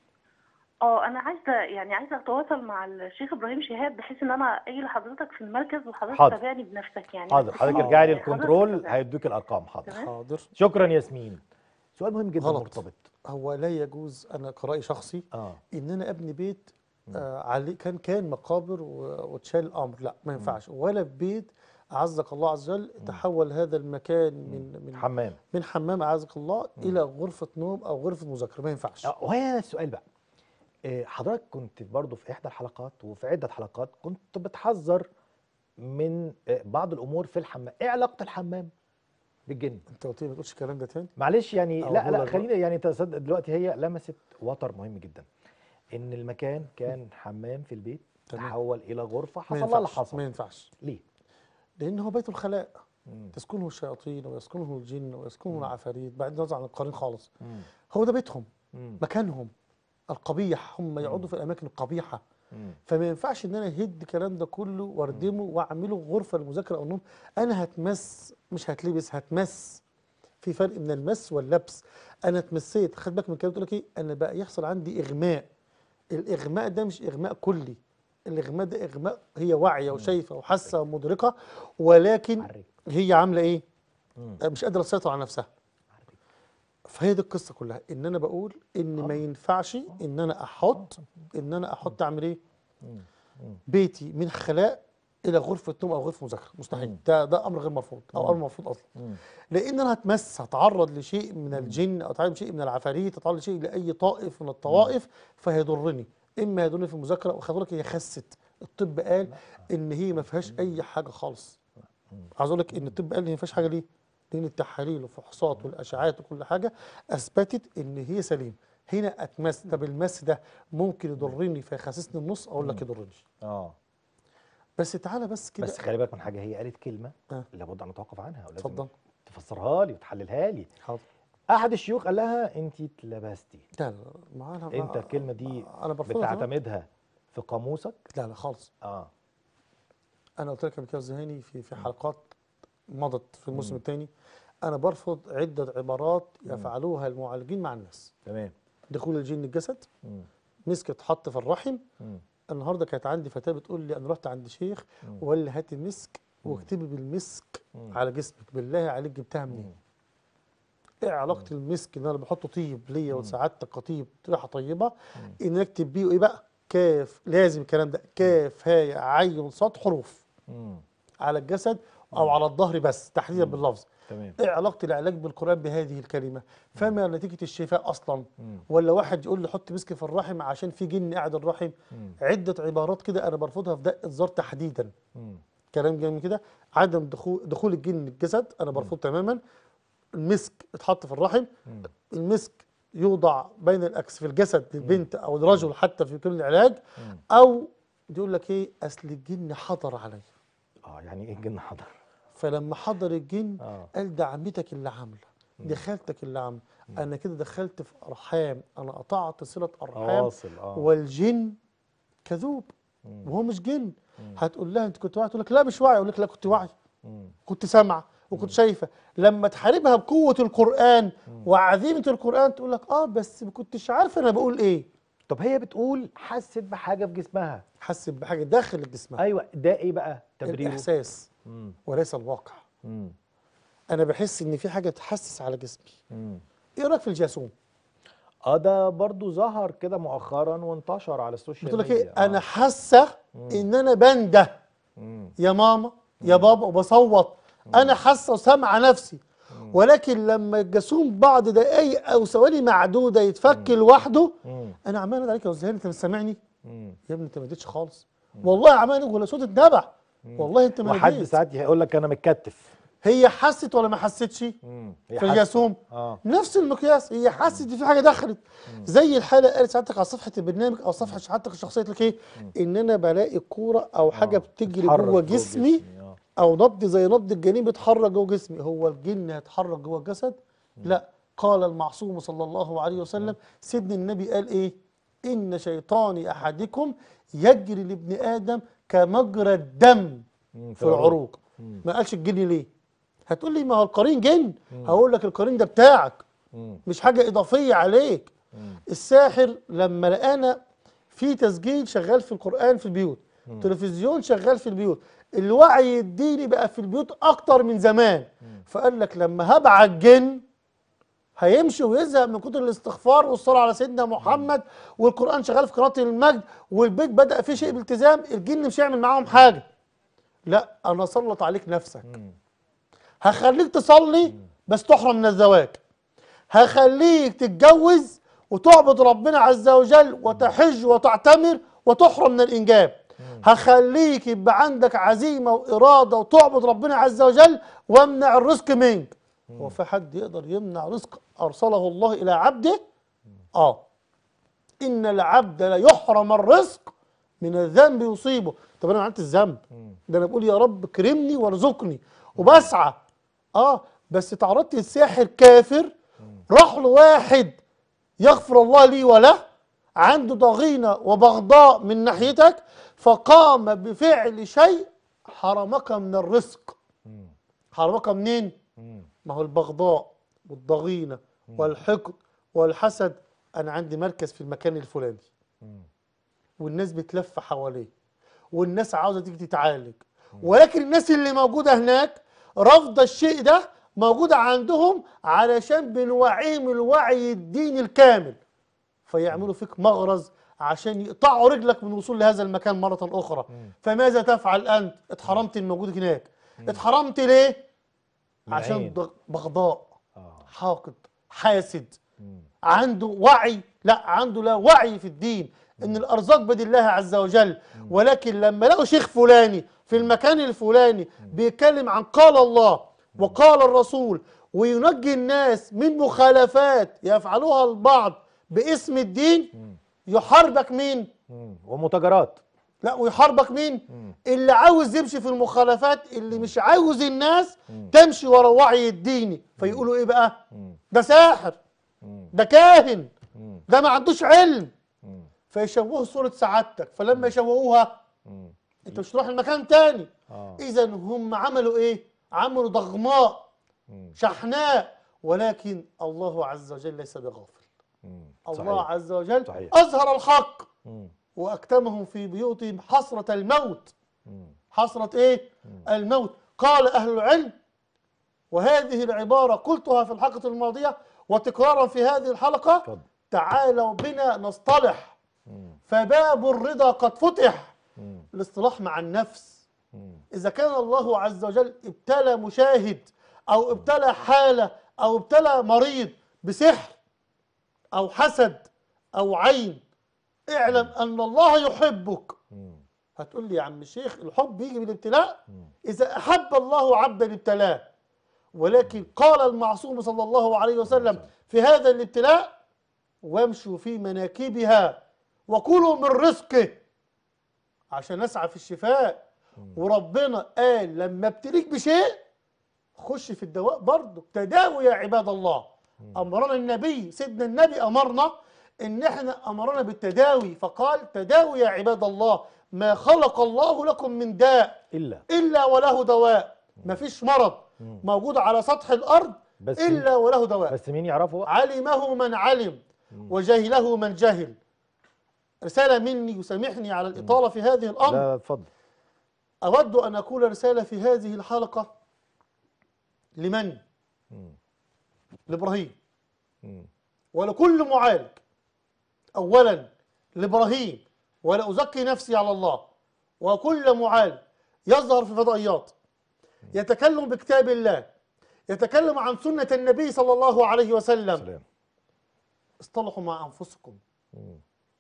اه انا عايزه يعني عايزه اتواصل مع الشيخ ابراهيم شهاب بحيث ان انا اجي لحضرتك في المركز وحضرتك حاضر. تتابعني بنفسك يعني حاضر حضرتك آه. ارجعي حضرتك للكنترول تتابعني. هيدوك الارقام حاضر تمام. حاضر شكرا ياسمين سؤال مهم جدا غلط. مرتبط هو لا يجوز انا كرأي شخصي اه ان انا ابني بيت آه عليه كان كان مقابر و- واتشال الامر لا ما ينفعش ولا في بيت اعزك الله عز وجل تحول هذا المكان من من حمام من حمام اعزك الله الى غرفه نوم او غرفه مذاكره ما ينفعش آه، وهي السؤال بقى آه، حضرتك كنت برضو في احدى الحلقات وفي عده حلقات كنت بتحذر من آه، بعض الامور في الحمام ايه علاقه الحمام بالجن انت قلت لي ما تقولش الكلام ده تاني معلش يعني أو لا هو لا ده خلينا يعني تصدق دلوقتي هي لمست وتر مهم جدا ان المكان كان حمام في البيت تمام. تحول الى غرفه ما حصل لها اللي ينفعش ما حصل ينفعش ليه لان هو بيت الخلاء مم. تسكنه الشياطين ويسكنه الجن ويسكنه العفاريت بعد النظر عن القرين خالص مم. هو ده بيتهم مم. مكانهم القبيح هم يقعدوا في الاماكن القبيحه مم. فما ينفعش ان انا اهد الكلام ده كله واردمه واعمله غرفه للمذاكره او النوم انا هتمس مش هتلبس هتمس في فرق من المس واللبس انا اتمسيت خد بالك من كلمه تقول لك ايه انا بقى يحصل عندي اغماء الاغماء ده مش اغماء كلي الاغماء ده اغماء هي واعيه وشايفه وحاسه ومدركه ولكن عرك. هي عامله ايه مم. مش قادره تسيطر على نفسها فهي دي القصه كلها ان انا بقول ان ما ينفعش ان انا احط ان انا احط اعمل ايه بيتي من خلاء الى غرفه نوم او غرفه مذاكره مستحيل ده ده امر غير مرفوض او امر مرفوض اصلا مم. لان انا هتمس هتعرض لشيء من الجن او اتعرض لشيء من العفاريت اتعرض لشيء لاي طائف من الطوائف فهيضرني اما يضرني في المذاكره وخد بالك هي خست الطب قال ان هي ما فيهاش اي حاجه خالص عايز اقول لك ان الطب قال ان ما فيهاش حاجه ليه؟ لان التحاليل والفحوصات والاشعاعات وكل حاجه اثبتت ان هي سليم هنا اتمس طب المس ده ممكن يضرني فيخسسني النص اقول لك يضرني اه بس تعالى بس كده بس خلي بالك من حاجه هي قالت كلمه آه. لابد ان نتوقف عنها ولازم اتفضل. تفسرها لي وتحللها لي حاضر احد الشيوخ قال لها انت اتلبستي لا لا ما انا انت الكلمه دي انا برفضها تمام. بتعتمدها في قاموسك لا لا خالص اه انا قلت لك قبل كده الزهاني في في حلقات مضت في الموسم الثاني انا برفض عده عبارات يفعلوها المعالجين مع الناس تمام دخول الجن الجسد مم. مسك اتحط في الرحم مم. النهارده كانت عندي فتاه بتقول لي انا رحت عند شيخ وقال لي هاتي مسك واكتبي بالمسك مم. على جسمك بالله عليك جبتها منين؟ ايه علاقه المسك ان انا بحطه طيب ليا وسعادتك كطيب ريحه طيبه ان اكتب بيه ايه بقى؟ كاف لازم الكلام ده كاف هاء عين صاد حروف مم. على الجسد او على الظهر بس تحديدا باللفظ تمام ايه علاقه العلاج بالقران بهذه الكلمه فما نتيجه الشفاء اصلا مم. ولا واحد يقول لي حط مسك في الرحم عشان في جن قاعد الرحم مم. عده عبارات كده انا برفضها في دقه زار تحديدا مم. كلام جميل كده عدم دخول دخول الجن الجسد انا برفض تماما المسك اتحط في الرحم مم. المسك يوضع بين الاكس في الجسد للبنت او الرجل حتى في كل العلاج مم. او يقول لك ايه اصل الجن حضر علي اه يعني ايه الجن حضر فلما حضر الجن اه قال ده عمتك اللي عامله دي خالتك اللي عامله انا كده دخلت في ارحام انا قطعت صله ارحام اواصل اه والجن كذوب مم. وهو مش جن هتقول لها انت كنت واعي تقول لك لا مش واعي اقول لك لا كنت واعي مم. كنت سامعه وكنت شايفه لما تحاربها بقوه القران وعزيمه القران تقول لك اه بس ما كنتش عارفه انا بقول ايه طب هي بتقول حست بحاجه في جسمها حست بحاجه داخل جسمها ايوه ده ايه بقى تبريره الاحساس مم. وليس الواقع مم. انا بحس ان في حاجه تحسس على جسمي مم. ايه رايك في الجاسوم اه ده برضو ظهر كده مؤخرا وانتشر على السوشيال بتقول لك ميديا ايه انا حاسه ان انا بنده مم. يا ماما يا بابا وبصوت انا حاسه وسامعه نفسي ولكن لما الجاسوم بعد دقايق او ثواني معدوده يتفك لوحده مم. انا عمال انادي عليك يا استاذ انت مش سامعني مم. يا ابني انت ما اديتش خالص والله عمال ولا صوت اتنبع والله انت ما وحد اديت ساعات يقول لك انا متكتف هي حست ولا ما حستش مم. هي في حاسة. الجاسوم اه نفس المقياس هي حست ان في حاجه دخلت زي الحاله قالت سعادتك على صفحه البرنامج او صفحه سعادتك الشخصيه قالت لك ايه ان انا بلاقي كوره او حاجه آه. بتجري بتتحرك جوه جسمي آه. او نبض زي نبض الجنين بيتحرك جوه جسمي هو الجن هيتحرك جوه الجسد لا قال المعصوم صلى الله عليه وسلم سيدنا النبي قال ايه ان شيطان احدكم يجري لابن ادم كمجرى الدم مم. في العروق ما قالش الجن ليه هتقول لي ما هو القرين جن هقول لك القرين ده بتاعك مم. مش حاجه اضافيه عليك مم. الساحر لما لقانا في تسجيل شغال في القران في البيوت تلفزيون شغال في البيوت الوعي الديني بقى في البيوت اكتر من زمان فقال لك لما هبعت جن هيمشي ويزهق من كتر الاستغفار والصلاه على سيدنا محمد والقران شغال في قراءه المجد والبيت بدا فيه شيء بالالتزام الجن مش هيعمل معاهم حاجه لا انا اسلط عليك نفسك مم. هخليك تصلي بس تحرم من الزواج هخليك تتجوز وتعبد ربنا عز وجل وتحج وتعتمر وتحرم من الانجاب هخليك يبقى عندك عزيمه واراده وتعبد ربنا عز وجل وامنع الرزق منك هو في حد يقدر يمنع رزق ارسله الله الى عبده اه ان العبد لا يحرم الرزق من الذنب يصيبه طب انا عملت الذنب ده انا بقول يا رب كرمني وارزقني وبسعى اه بس تعرضت للساحر كافر راح له واحد يغفر الله لي وله عنده ضغينة وبغضاء من ناحيتك فقام بفعل شيء حرمك من الرزق مم. حرمك منين؟ مم. ما هو البغضاء والضغينة والحقد والحسد أنا عندي مركز في المكان الفلاني مم. والناس بتلف حواليه والناس عاوزة تيجي تتعالج ولكن الناس اللي موجودة هناك رافضة الشيء ده موجودة عندهم علشان بنوعيهم الوعي الديني الكامل فيعملوا فيك مغرز عشان يقطعوا رجلك من الوصول لهذا المكان مرة أخرى فماذا تفعل أنت؟ اتحرمت من وجودك هناك اتحرمت ليه؟ من عشان عين. ضغ- بغضاء آه. حاقد حاسد مم. عنده وعي لا عنده لا وعي في الدين ان الارزاق بيد الله عز وجل ولكن لما لقوا شيخ فلاني في المكان الفلاني بيتكلم عن قال الله وقال الرسول وينجي الناس من مخالفات يفعلوها البعض باسم الدين يحاربك مين مم. ومتاجرات لا ويحاربك مين مم. اللي عاوز يمشي في المخالفات اللي مش عاوز الناس تمشي ورا الوعي الديني فيقولوا ايه بقى مم. ده ساحر مم. ده كاهن مم. ده ما عندوش علم مم. فيشوهوا صورة سعادتك فلما يشوهوها مم. انت مش تروح المكان تاني آه. اذا هم عملوا ايه عملوا ضغماء مم. شحناء ولكن الله عز وجل ليس بغافل مم. الله صحيح. عز وجل صحيح. اظهر الحق مم. واكتمهم في بيوتهم حسرة الموت مم. حسرة ايه الموت قال اهل العلم وهذه العبارة قلتها في الحلقة الماضية وتكرارا في هذه الحلقة اتفضل. تعالوا بنا نصطلح مم. فباب الرضا قد فتح مم. الاصطلاح مع النفس مم. إذا كان الله عز وجل ابتلى مشاهد أو ابتلى حالة أو ابتلى مريض بسحر أو حسد أو عين اعلم أن الله يحبك مم. هتقول لي يا عم الشيخ الحب بيجي بالابتلاء إذا أحب الله عبدا ابتلاه ولكن قال المعصوم صلى الله عليه وسلم في هذا الابتلاء وامشوا في مناكبها وكلوا من رزقه عشان نسعى في الشفاء وربنا قال لما ابتليك بشيء خش في الدواء برضه تداوي يا عباد الله امرنا النبي سيدنا النبي امرنا ان احنا امرنا بالتداوي فقال تداوي يا عباد الله ما خلق الله لكم من داء إلا الا وله دواء مفيش مرض موجود على سطح الارض بس الا وله دواء بس مين يعرفه بقى؟ علمه من علم وجهله من جهل رسالة مني يسامحني على الإطالة في هذه الأمر لا اتفضل أود أن أقول رسالة في هذه الحلقة لمن؟ مم. لإبراهيم مم. ولكل معالج أولا لإبراهيم ولا أزكي نفسي على الله وكل معالج يظهر في فضائيات يتكلم بكتاب الله يتكلم عن سنة النبي صلى الله عليه وسلم سلام اصطلحوا مع أنفسكم مم.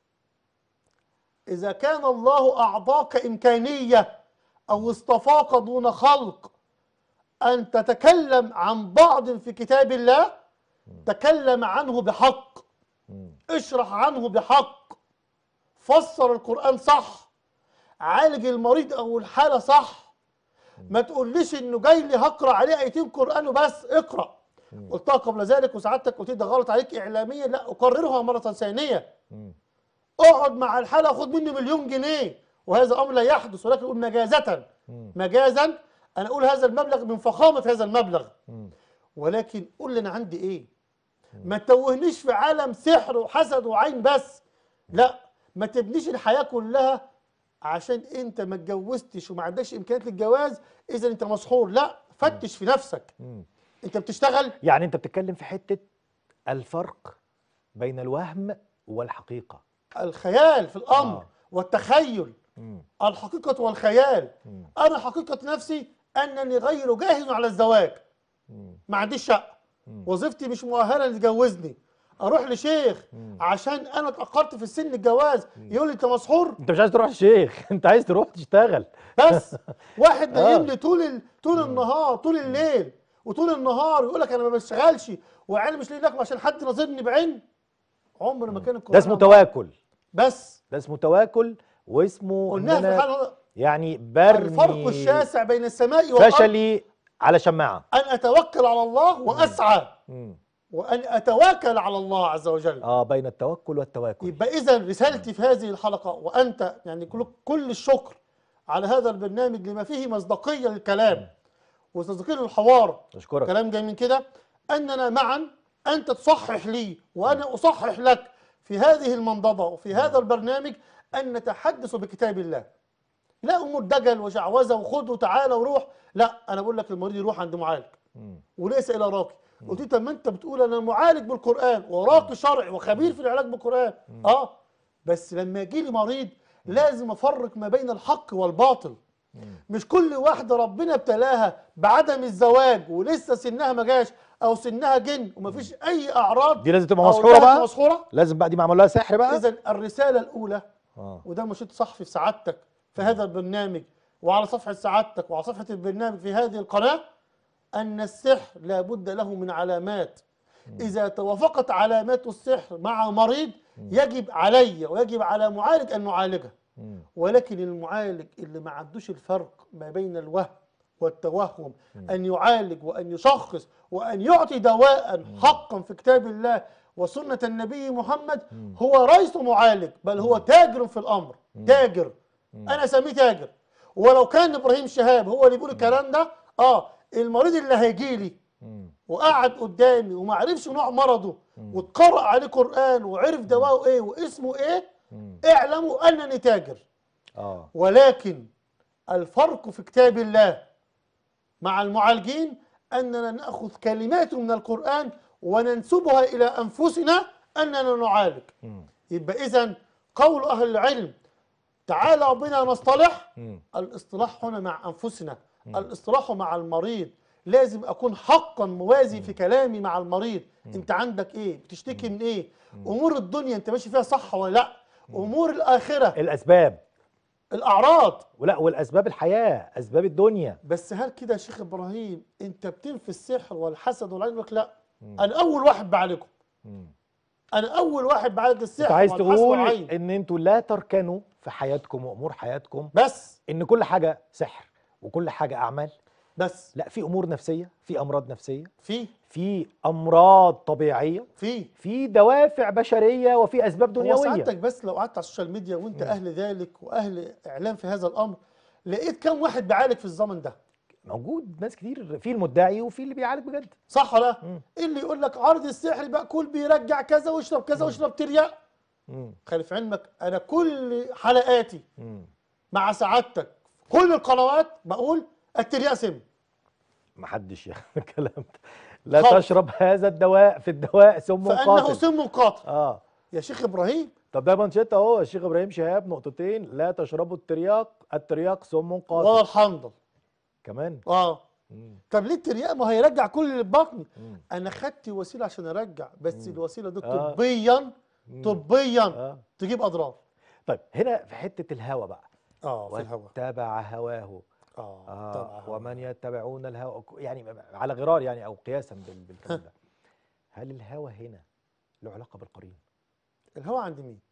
إذا كان الله أعطاك إمكانية أو اصطفاك دون خلق أن تتكلم عن بعض في كتاب الله تكلم عنه بحق مم. اشرح عنه بحق فسر القرآن صح عالج المريض أو الحالة صح ما تقوليش إنه جاي لي هقرأ عليه آيتين قرآن وبس اقرأ قلتها قبل ذلك وسعادتك قلت لي ده غلط عليك إعلاميا لا أكررها مرة ثانية مم. اقعد مع الحلقه خد مني مليون جنيه وهذا امر لا يحدث ولكن اقول مجازة مم. مجازا انا اقول هذا المبلغ من فخامه هذا المبلغ مم. ولكن قول لي انا عندي ايه ما توهنيش في عالم سحر وحسد وعين بس لا ما تبنيش الحياه كلها عشان انت ما اتجوزتش وما عندكش امكانيات للجواز اذا انت مسحور لا فتش في نفسك مم. انت بتشتغل يعني انت بتتكلم في حته الفرق بين الوهم والحقيقه الخيال في الامر آه. والتخيل مم. الحقيقة والخيال مم. أنا حقيقة نفسي أنني غير جاهز على الزواج مم. ما عنديش شقة مم. وظيفتي مش مؤهلة لتجوزني أروح لشيخ عشان أنا اتأخرت في السن الجواز يقول لي أنت مسحور انت مش عايز تروح الشيخ انت عايز تروح تشتغل بس واحد آه. نايم لي طول ال... طول النهار طول الليل وطول النهار يقول لك أنا ما بشتغلش وعيالي مش لاقي لكم عشان حد ناظرني بعين عمر ما كان القرآن ده اسمه تواكل بس ده اسمه تواكل واسمه ان قلناها في انا الحلقة يعني برمي الفرق الشاسع بين السماء والأرض فشلي على شماعه أن أتوكل على الله وأسعى مم. وان اتواكل على الله عز وجل اه بين التوكل والتواكل يبقى اذا رسالتي في هذه الحلقه وانت يعني كل كل الشكر على هذا البرنامج لما فيه مصداقيه للكلام ومصداقيه للحوار اشكرك كلام جاي من كده اننا معا انت تصحح لي وانا اصحح لك في هذه المنضده وفي هذا البرنامج ان نتحدث بكتاب الله لا امور دجل وشعوذه وخد وتعالى وروح لا انا بقول لك المريض يروح عند معالج مم. وليس الى راقي قلت له طب ما انت بتقول انا معالج بالقران وراقي شرعي وخبير في العلاج بالقران اه بس لما يجي لي مريض لازم افرق ما بين الحق والباطل مش كل واحده ربنا ابتلاها بعدم الزواج ولسه سنها ما جاش او سنها جن ومفيش اي اعراض دي لازم تبقى أو مسحوره جهة بقى مسحوره لازم بقى دي معمول لها سحر بقى اذا الرساله الاولى اه وده مشيت صحفي في سعادتك في هذا البرنامج وعلى صفحة سعادتك وعلى صفحة البرنامج في هذه القناة أن السحر لابد له من علامات إذا توافقت علامات السحر مع مريض يجب علي ويجب على معالج أن نعالجه مم. ولكن المعالج اللي ما عندوش الفرق ما بين الوهم والتوهم أن يعالج وأن يشخص وأن يعطي دواء حقا في كتاب الله وسنة النبي محمد هو ليس معالج بل هو تاجر في الأمر تاجر أنا أسميه تاجر ولو كان إبراهيم شهاب هو اللي بيقول الكلام ده آه المريض اللي هيجي لي مم. وقعد قدامي وما عرفش نوع مرضه واتقرأ عليه قرآن وعرف دواءه ايه واسمه ايه مم. اعلموا انني تاجر اه ولكن الفرق في كتاب الله مع المعالجين اننا ناخذ كلمات من القرآن وننسبها الى انفسنا اننا نعالج مم. يبقى اذا قول اهل العلم تعالى بنا نصطلح مم. الاصطلاح هنا مع انفسنا الاصطلاح مع المريض لازم اكون حقا موازي في كلامي مع المريض انت عندك ايه بتشتكي من ايه امور الدنيا انت ماشي فيها صح ولا لا امور الاخره الاسباب الاعراض ولا والاسباب الحياه اسباب الدنيا بس هل كده يا شيخ ابراهيم انت بتنفي السحر والحسد والعين يقول لك لا انا اول واحد بعالجهم مم. انا اول واحد بعالج السحر انت عايز والحسد تقول والعين ان انتوا لا تركنوا في حياتكم وامور حياتكم بس ان كل حاجه سحر وكل حاجه اعمال بس لا في امور نفسيه في امراض نفسيه في في امراض طبيعيه في في دوافع بشريه وفي اسباب هو دنيويه سعادتك بس لو قعدت على السوشيال ميديا وانت اهل ذلك واهل اعلام في هذا الامر لقيت كم واحد بيعالج في الزمن ده موجود ناس كتير في المدعي وفي اللي بيعالج بجد صح ولا لا؟ مم. اللي يقول لك عرض السحر بقى كل بيرجع كذا واشرب كذا واشرب ترياق مم. خلي في علمك انا كل حلقاتي مم. مع سعادتك كل القنوات بقول الترياق سم محدش يعمل الكلام ده لا خالص. تشرب هذا الدواء في الدواء سم فانه قاتل سم قاتل اه يا شيخ ابراهيم طب ده مانشيت اهو الشيخ ابراهيم شهاب نقطتين لا تشربوا الترياق الترياق سم ولا قاتل الحنظل كمان اه مم. طب ليه الترياق ما هيرجع كل اللي في بطني مم. انا خدت وسيله عشان ارجع بس الوسيله دي آه. طبيا مم. طبيا اه تجيب اضرار طيب هنا في حته الهوى بقى اه في الهواء واتبع هواه اه آه طبعا ومن يتبعون الهوى يعني على غرار يعني او قياسا بال- بالكلام ده هل الهوى هنا له علاقه بالقرين الهواء عند مين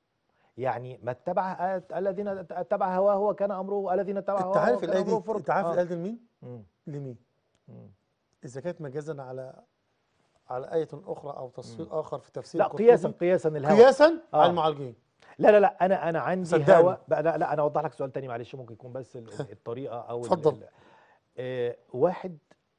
يعني ما اتبع آه، الذين اتبع هواه وكان امره الذين اتبع انت هواه عارف وكان الايه دي أمره فرط. انت عارف آه. الايه دي لمين مم. لمين مم. اذا كانت مجازا على على آية أخرى أو تصوير آخر في تفسير لا القرطبي، قياسا قياسا الهوى قياسا آه. على المعالجين لا لا لا انا انا عندي صدقني. هوى بقى لا لا انا اوضح لك سؤال تاني معلش ممكن يكون بس ال- ال- الطريقه او ال- اتفضل. ال- آه واحد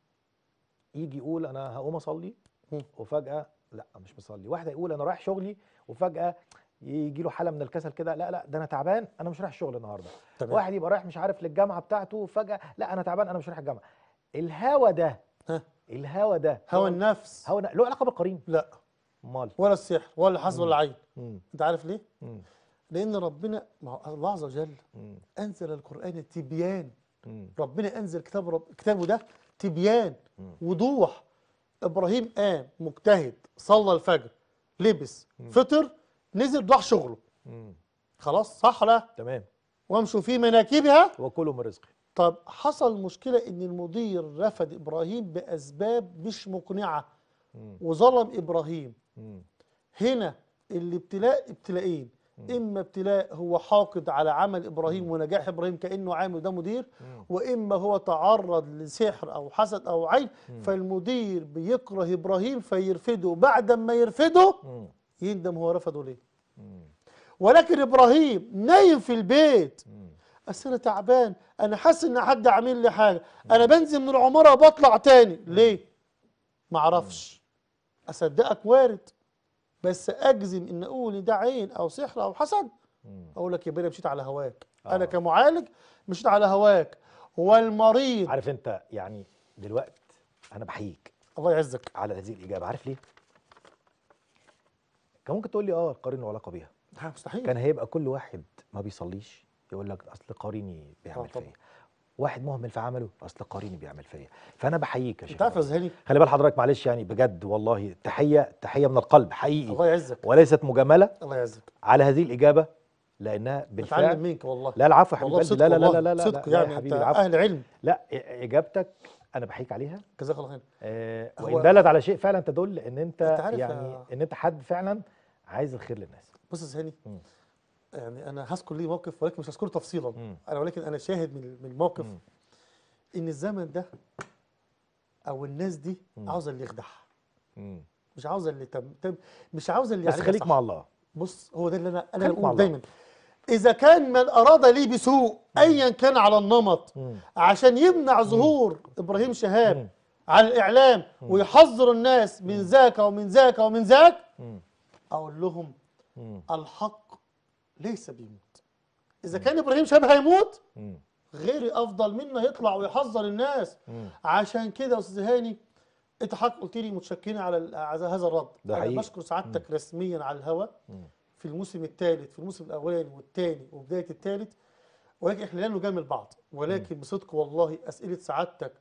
يجي يقول انا هقوم اصلي مم. وفجاه لا مش مصلي واحد يقول انا رايح شغلي وفجاه يجي له حاله من الكسل كده لا لا ده انا تعبان انا مش رايح الشغل النهارده تمام. واحد يبقى رايح مش عارف للجامعه بتاعته وفجاه لا انا تعبان انا مش رايح الجامعه الهوى ده ها الهوى ده هوى النفس هوى له علاقه بالقرين لا امال ولا السحر ولا الحسد ولا العين مم. أنت عارف ليه؟ مم. لأن ربنا ما هو الله عز وجل مم. أنزل القرآن تبيان مم. ربنا أنزل كتاب رب كتابه ده تبيان مم. وضوح إبراهيم قام مجتهد صلى الفجر لبس فطر نزل راح شغله مم. خلاص صح ولا لا؟ تمام وامشوا في مناكبها وكلوا من رزقي طب حصل مشكلة إن المدير رفض إبراهيم بأسباب مش مقنعة مم. وظلم إبراهيم مم. هنا الابتلاء ابتلاءين اما ابتلاء هو حاقد على عمل ابراهيم ونجاح ابراهيم كانه عامل ده مدير واما هو تعرض لسحر او حسد او عين فالمدير بيكره ابراهيم فيرفده بعد ما يرفده مم. يندم هو رفضه ليه مم. ولكن ابراهيم نايم في البيت مم. اصل انا تعبان انا حاسس ان حد عامل لي حاجه انا بنزل من العماره وبطلع تاني ليه ما اعرفش اصدقك وارد بس اجزم ان اقول إن ده عين او سحر او حسد مم. اقول لك يا بني مشيت على هواك آه. انا كمعالج مشيت على هواك والمريض عارف انت يعني دلوقتي انا بحييك الله يعزك على هذه الاجابه عارف ليه؟ كان ممكن تقول لي اه القرين له علاقه بيها ها، مستحيل كان هيبقى كل واحد ما بيصليش يقول لك اصل قريني بيعمل آه طبعا. فيا واحد مهمل في عمله اصل قريني بيعمل فيا فانا بحييك يا شيخ انت عارف يا إبراهيم. زهاني خلي بال حضرتك معلش يعني بجد والله تحيه تحيه من القلب حقيقي الله يعزك وليست مجامله الله يعزك على هذه الاجابه لانها بتعلم بالفعل منك والله لا العفو يا حبيب والله قلبي بصدق لا لا لا والله، لا لا لا, صدق لا يعني يا انت حبيبي العفو اهل علم لا إ- اجابتك انا بحييك عليها جزاك الله خير آه هو- وان دلت على شيء فعلا تدل ان انت, أنت عارف يعني يا- ان انت حد فعلا عايز الخير للناس بص يا زهاني مم. يعني انا هذكر ليه موقف ولكن مش هذكره تفصيلا مم. انا ولكن انا شاهد من من الموقف مم. ان الزمن ده او الناس دي مم. عاوزه اللي يخدع مم. مش عاوزه اللي تم تم مش عاوزه اللي بس يعالجها خليك صح. مع الله بص هو ده اللي انا انا خليك مع بقول الله. دايما اذا كان من اراد لي بسوء ايا كان على النمط مم. عشان يمنع ظهور ابراهيم شهاب مم. على الاعلام ويحذر الناس من ذاك ومن ذاك ومن ذاك مم. اقول لهم مم. الحق ليس بيموت اذا كان ابراهيم شهاب هيموت مم. غيري افضل منه يطلع ويحذر الناس مم. عشان كده يا استاذ هاني انت حضرتك قلت لي متشكرين على ال- على هذا الرد ده انا حقيقي. بشكر سعادتك رسميا على الهوا مم. في الموسم الثالث في الموسم الاولاني والثاني وبدايه الثالث ولكن احنا لا نجامل بعض ولكن بصدق والله اسئله سعادتك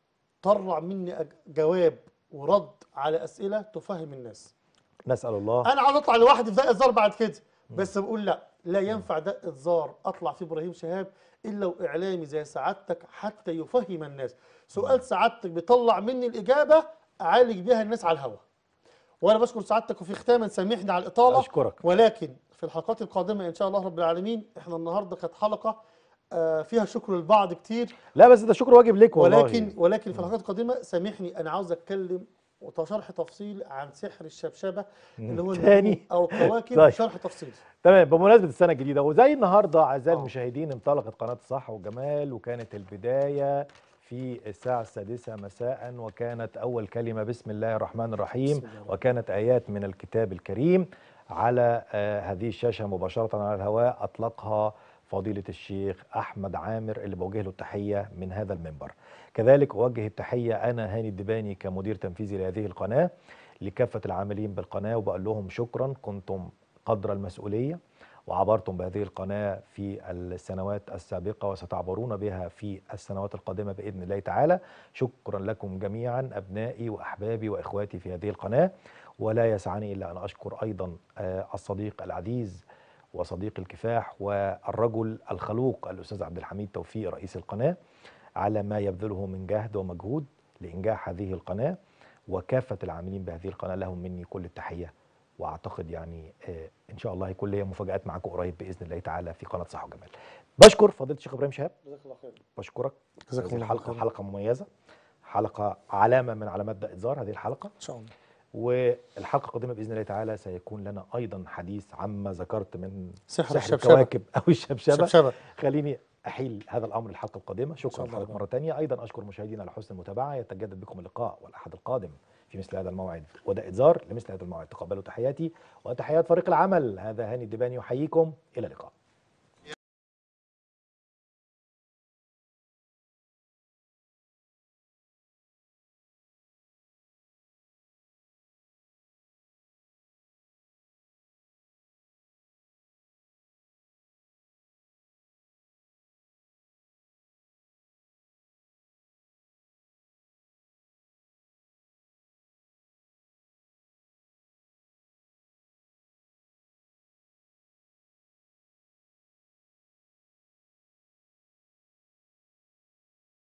طلع مني أج- جواب ورد على اسئله تفهم الناس نسال الله انا عاوز اطلع لوحدي في دقه زار بعد كده بس بقول لا لا ينفع دقه زار اطلع في ابراهيم شهاب الا واعلامي زي سعادتك حتى يفهم الناس سؤال سعادتك بيطلع مني الاجابه اعالج بيها الناس على الهوا وانا بشكر سعادتك وفي ختاما سامحني على الاطاله اشكرك ولكن في الحلقات القادمه ان شاء الله رب العالمين احنا النهارده كانت حلقه آه، فيها شكر للبعض كتير لا بس ده شكر واجب ليك والله ولكن ولكن في الحلقات القادمه سامحني انا عاوز اتكلم وشرح تفصيل عن سحر الشبشبه اللي هو تاني؟ النجوم او الكواكب طيب. شرح تفصيلي تمام بمناسبه السنه الجديده وزي النهارده اعزائي آه. المشاهدين انطلقت قناه الصحه والجمال وكانت البدايه في الساعة السادسة مساء وكانت أول كلمة بسم الله الرحمن الرحيم بسم الله الرحمن وكانت آيات من الكتاب الكريم على آه، هذه الشاشة مباشرة على الهواء أطلقها فضيلة الشيخ أحمد عامر اللي بوجه له التحية من هذا المنبر كذلك أوجه التحية أنا هاني الدباني كمدير تنفيذي لهذه القناة لكافة العاملين بالقناة وبقول لهم شكرا كنتم قدر المسؤولية وعبرتم بهذه القناة في السنوات السابقة وستعبرون بها في السنوات القادمة بإذن الله تعالى شكرا لكم جميعا أبنائي وأحبابي وإخواتي في هذه القناة ولا يسعني إلا أن أشكر أيضا آه، الصديق العزيز وصديق الكفاح والرجل الخلوق الأستاذ عبد الحميد توفيق رئيس القناة على ما يبذله من جهد ومجهود لإنجاح هذه القناة وكافة العاملين بهذه القناة لهم مني كل التحية واعتقد يعني آه، ان شاء الله هيكون ليا مفاجات معاكم قريب باذن الله تعالى في قناه صح وجمال. بشكر فضيله الشيخ ابراهيم شهاب جزاك الله خير بشكرك جزاك هذه الله الحلقه خير. حلقه مميزه حلقه علامه من علامات ده انذار هذه الحلقه ان شاء الله والحلقه القادمه باذن الله تعالى سيكون لنا ايضا حديث عما ذكرت من سحر الشبشبة. الكواكب او الشبشبه شبشبه خليني احيل هذا الامر الحلقه القادمه شاء شكرا الله لحضرتك ربنا. مره ثانيه ايضا اشكر مشاهدينا على حسن المتابعه يتجدد بكم اللقاء والاحد القادم في مثل هذا الموعد وده انذار لمثل هذا الموعد تقبلوا تحياتي وتحيات فريق العمل هذا هاني الدباني يحييكم الى اللقاء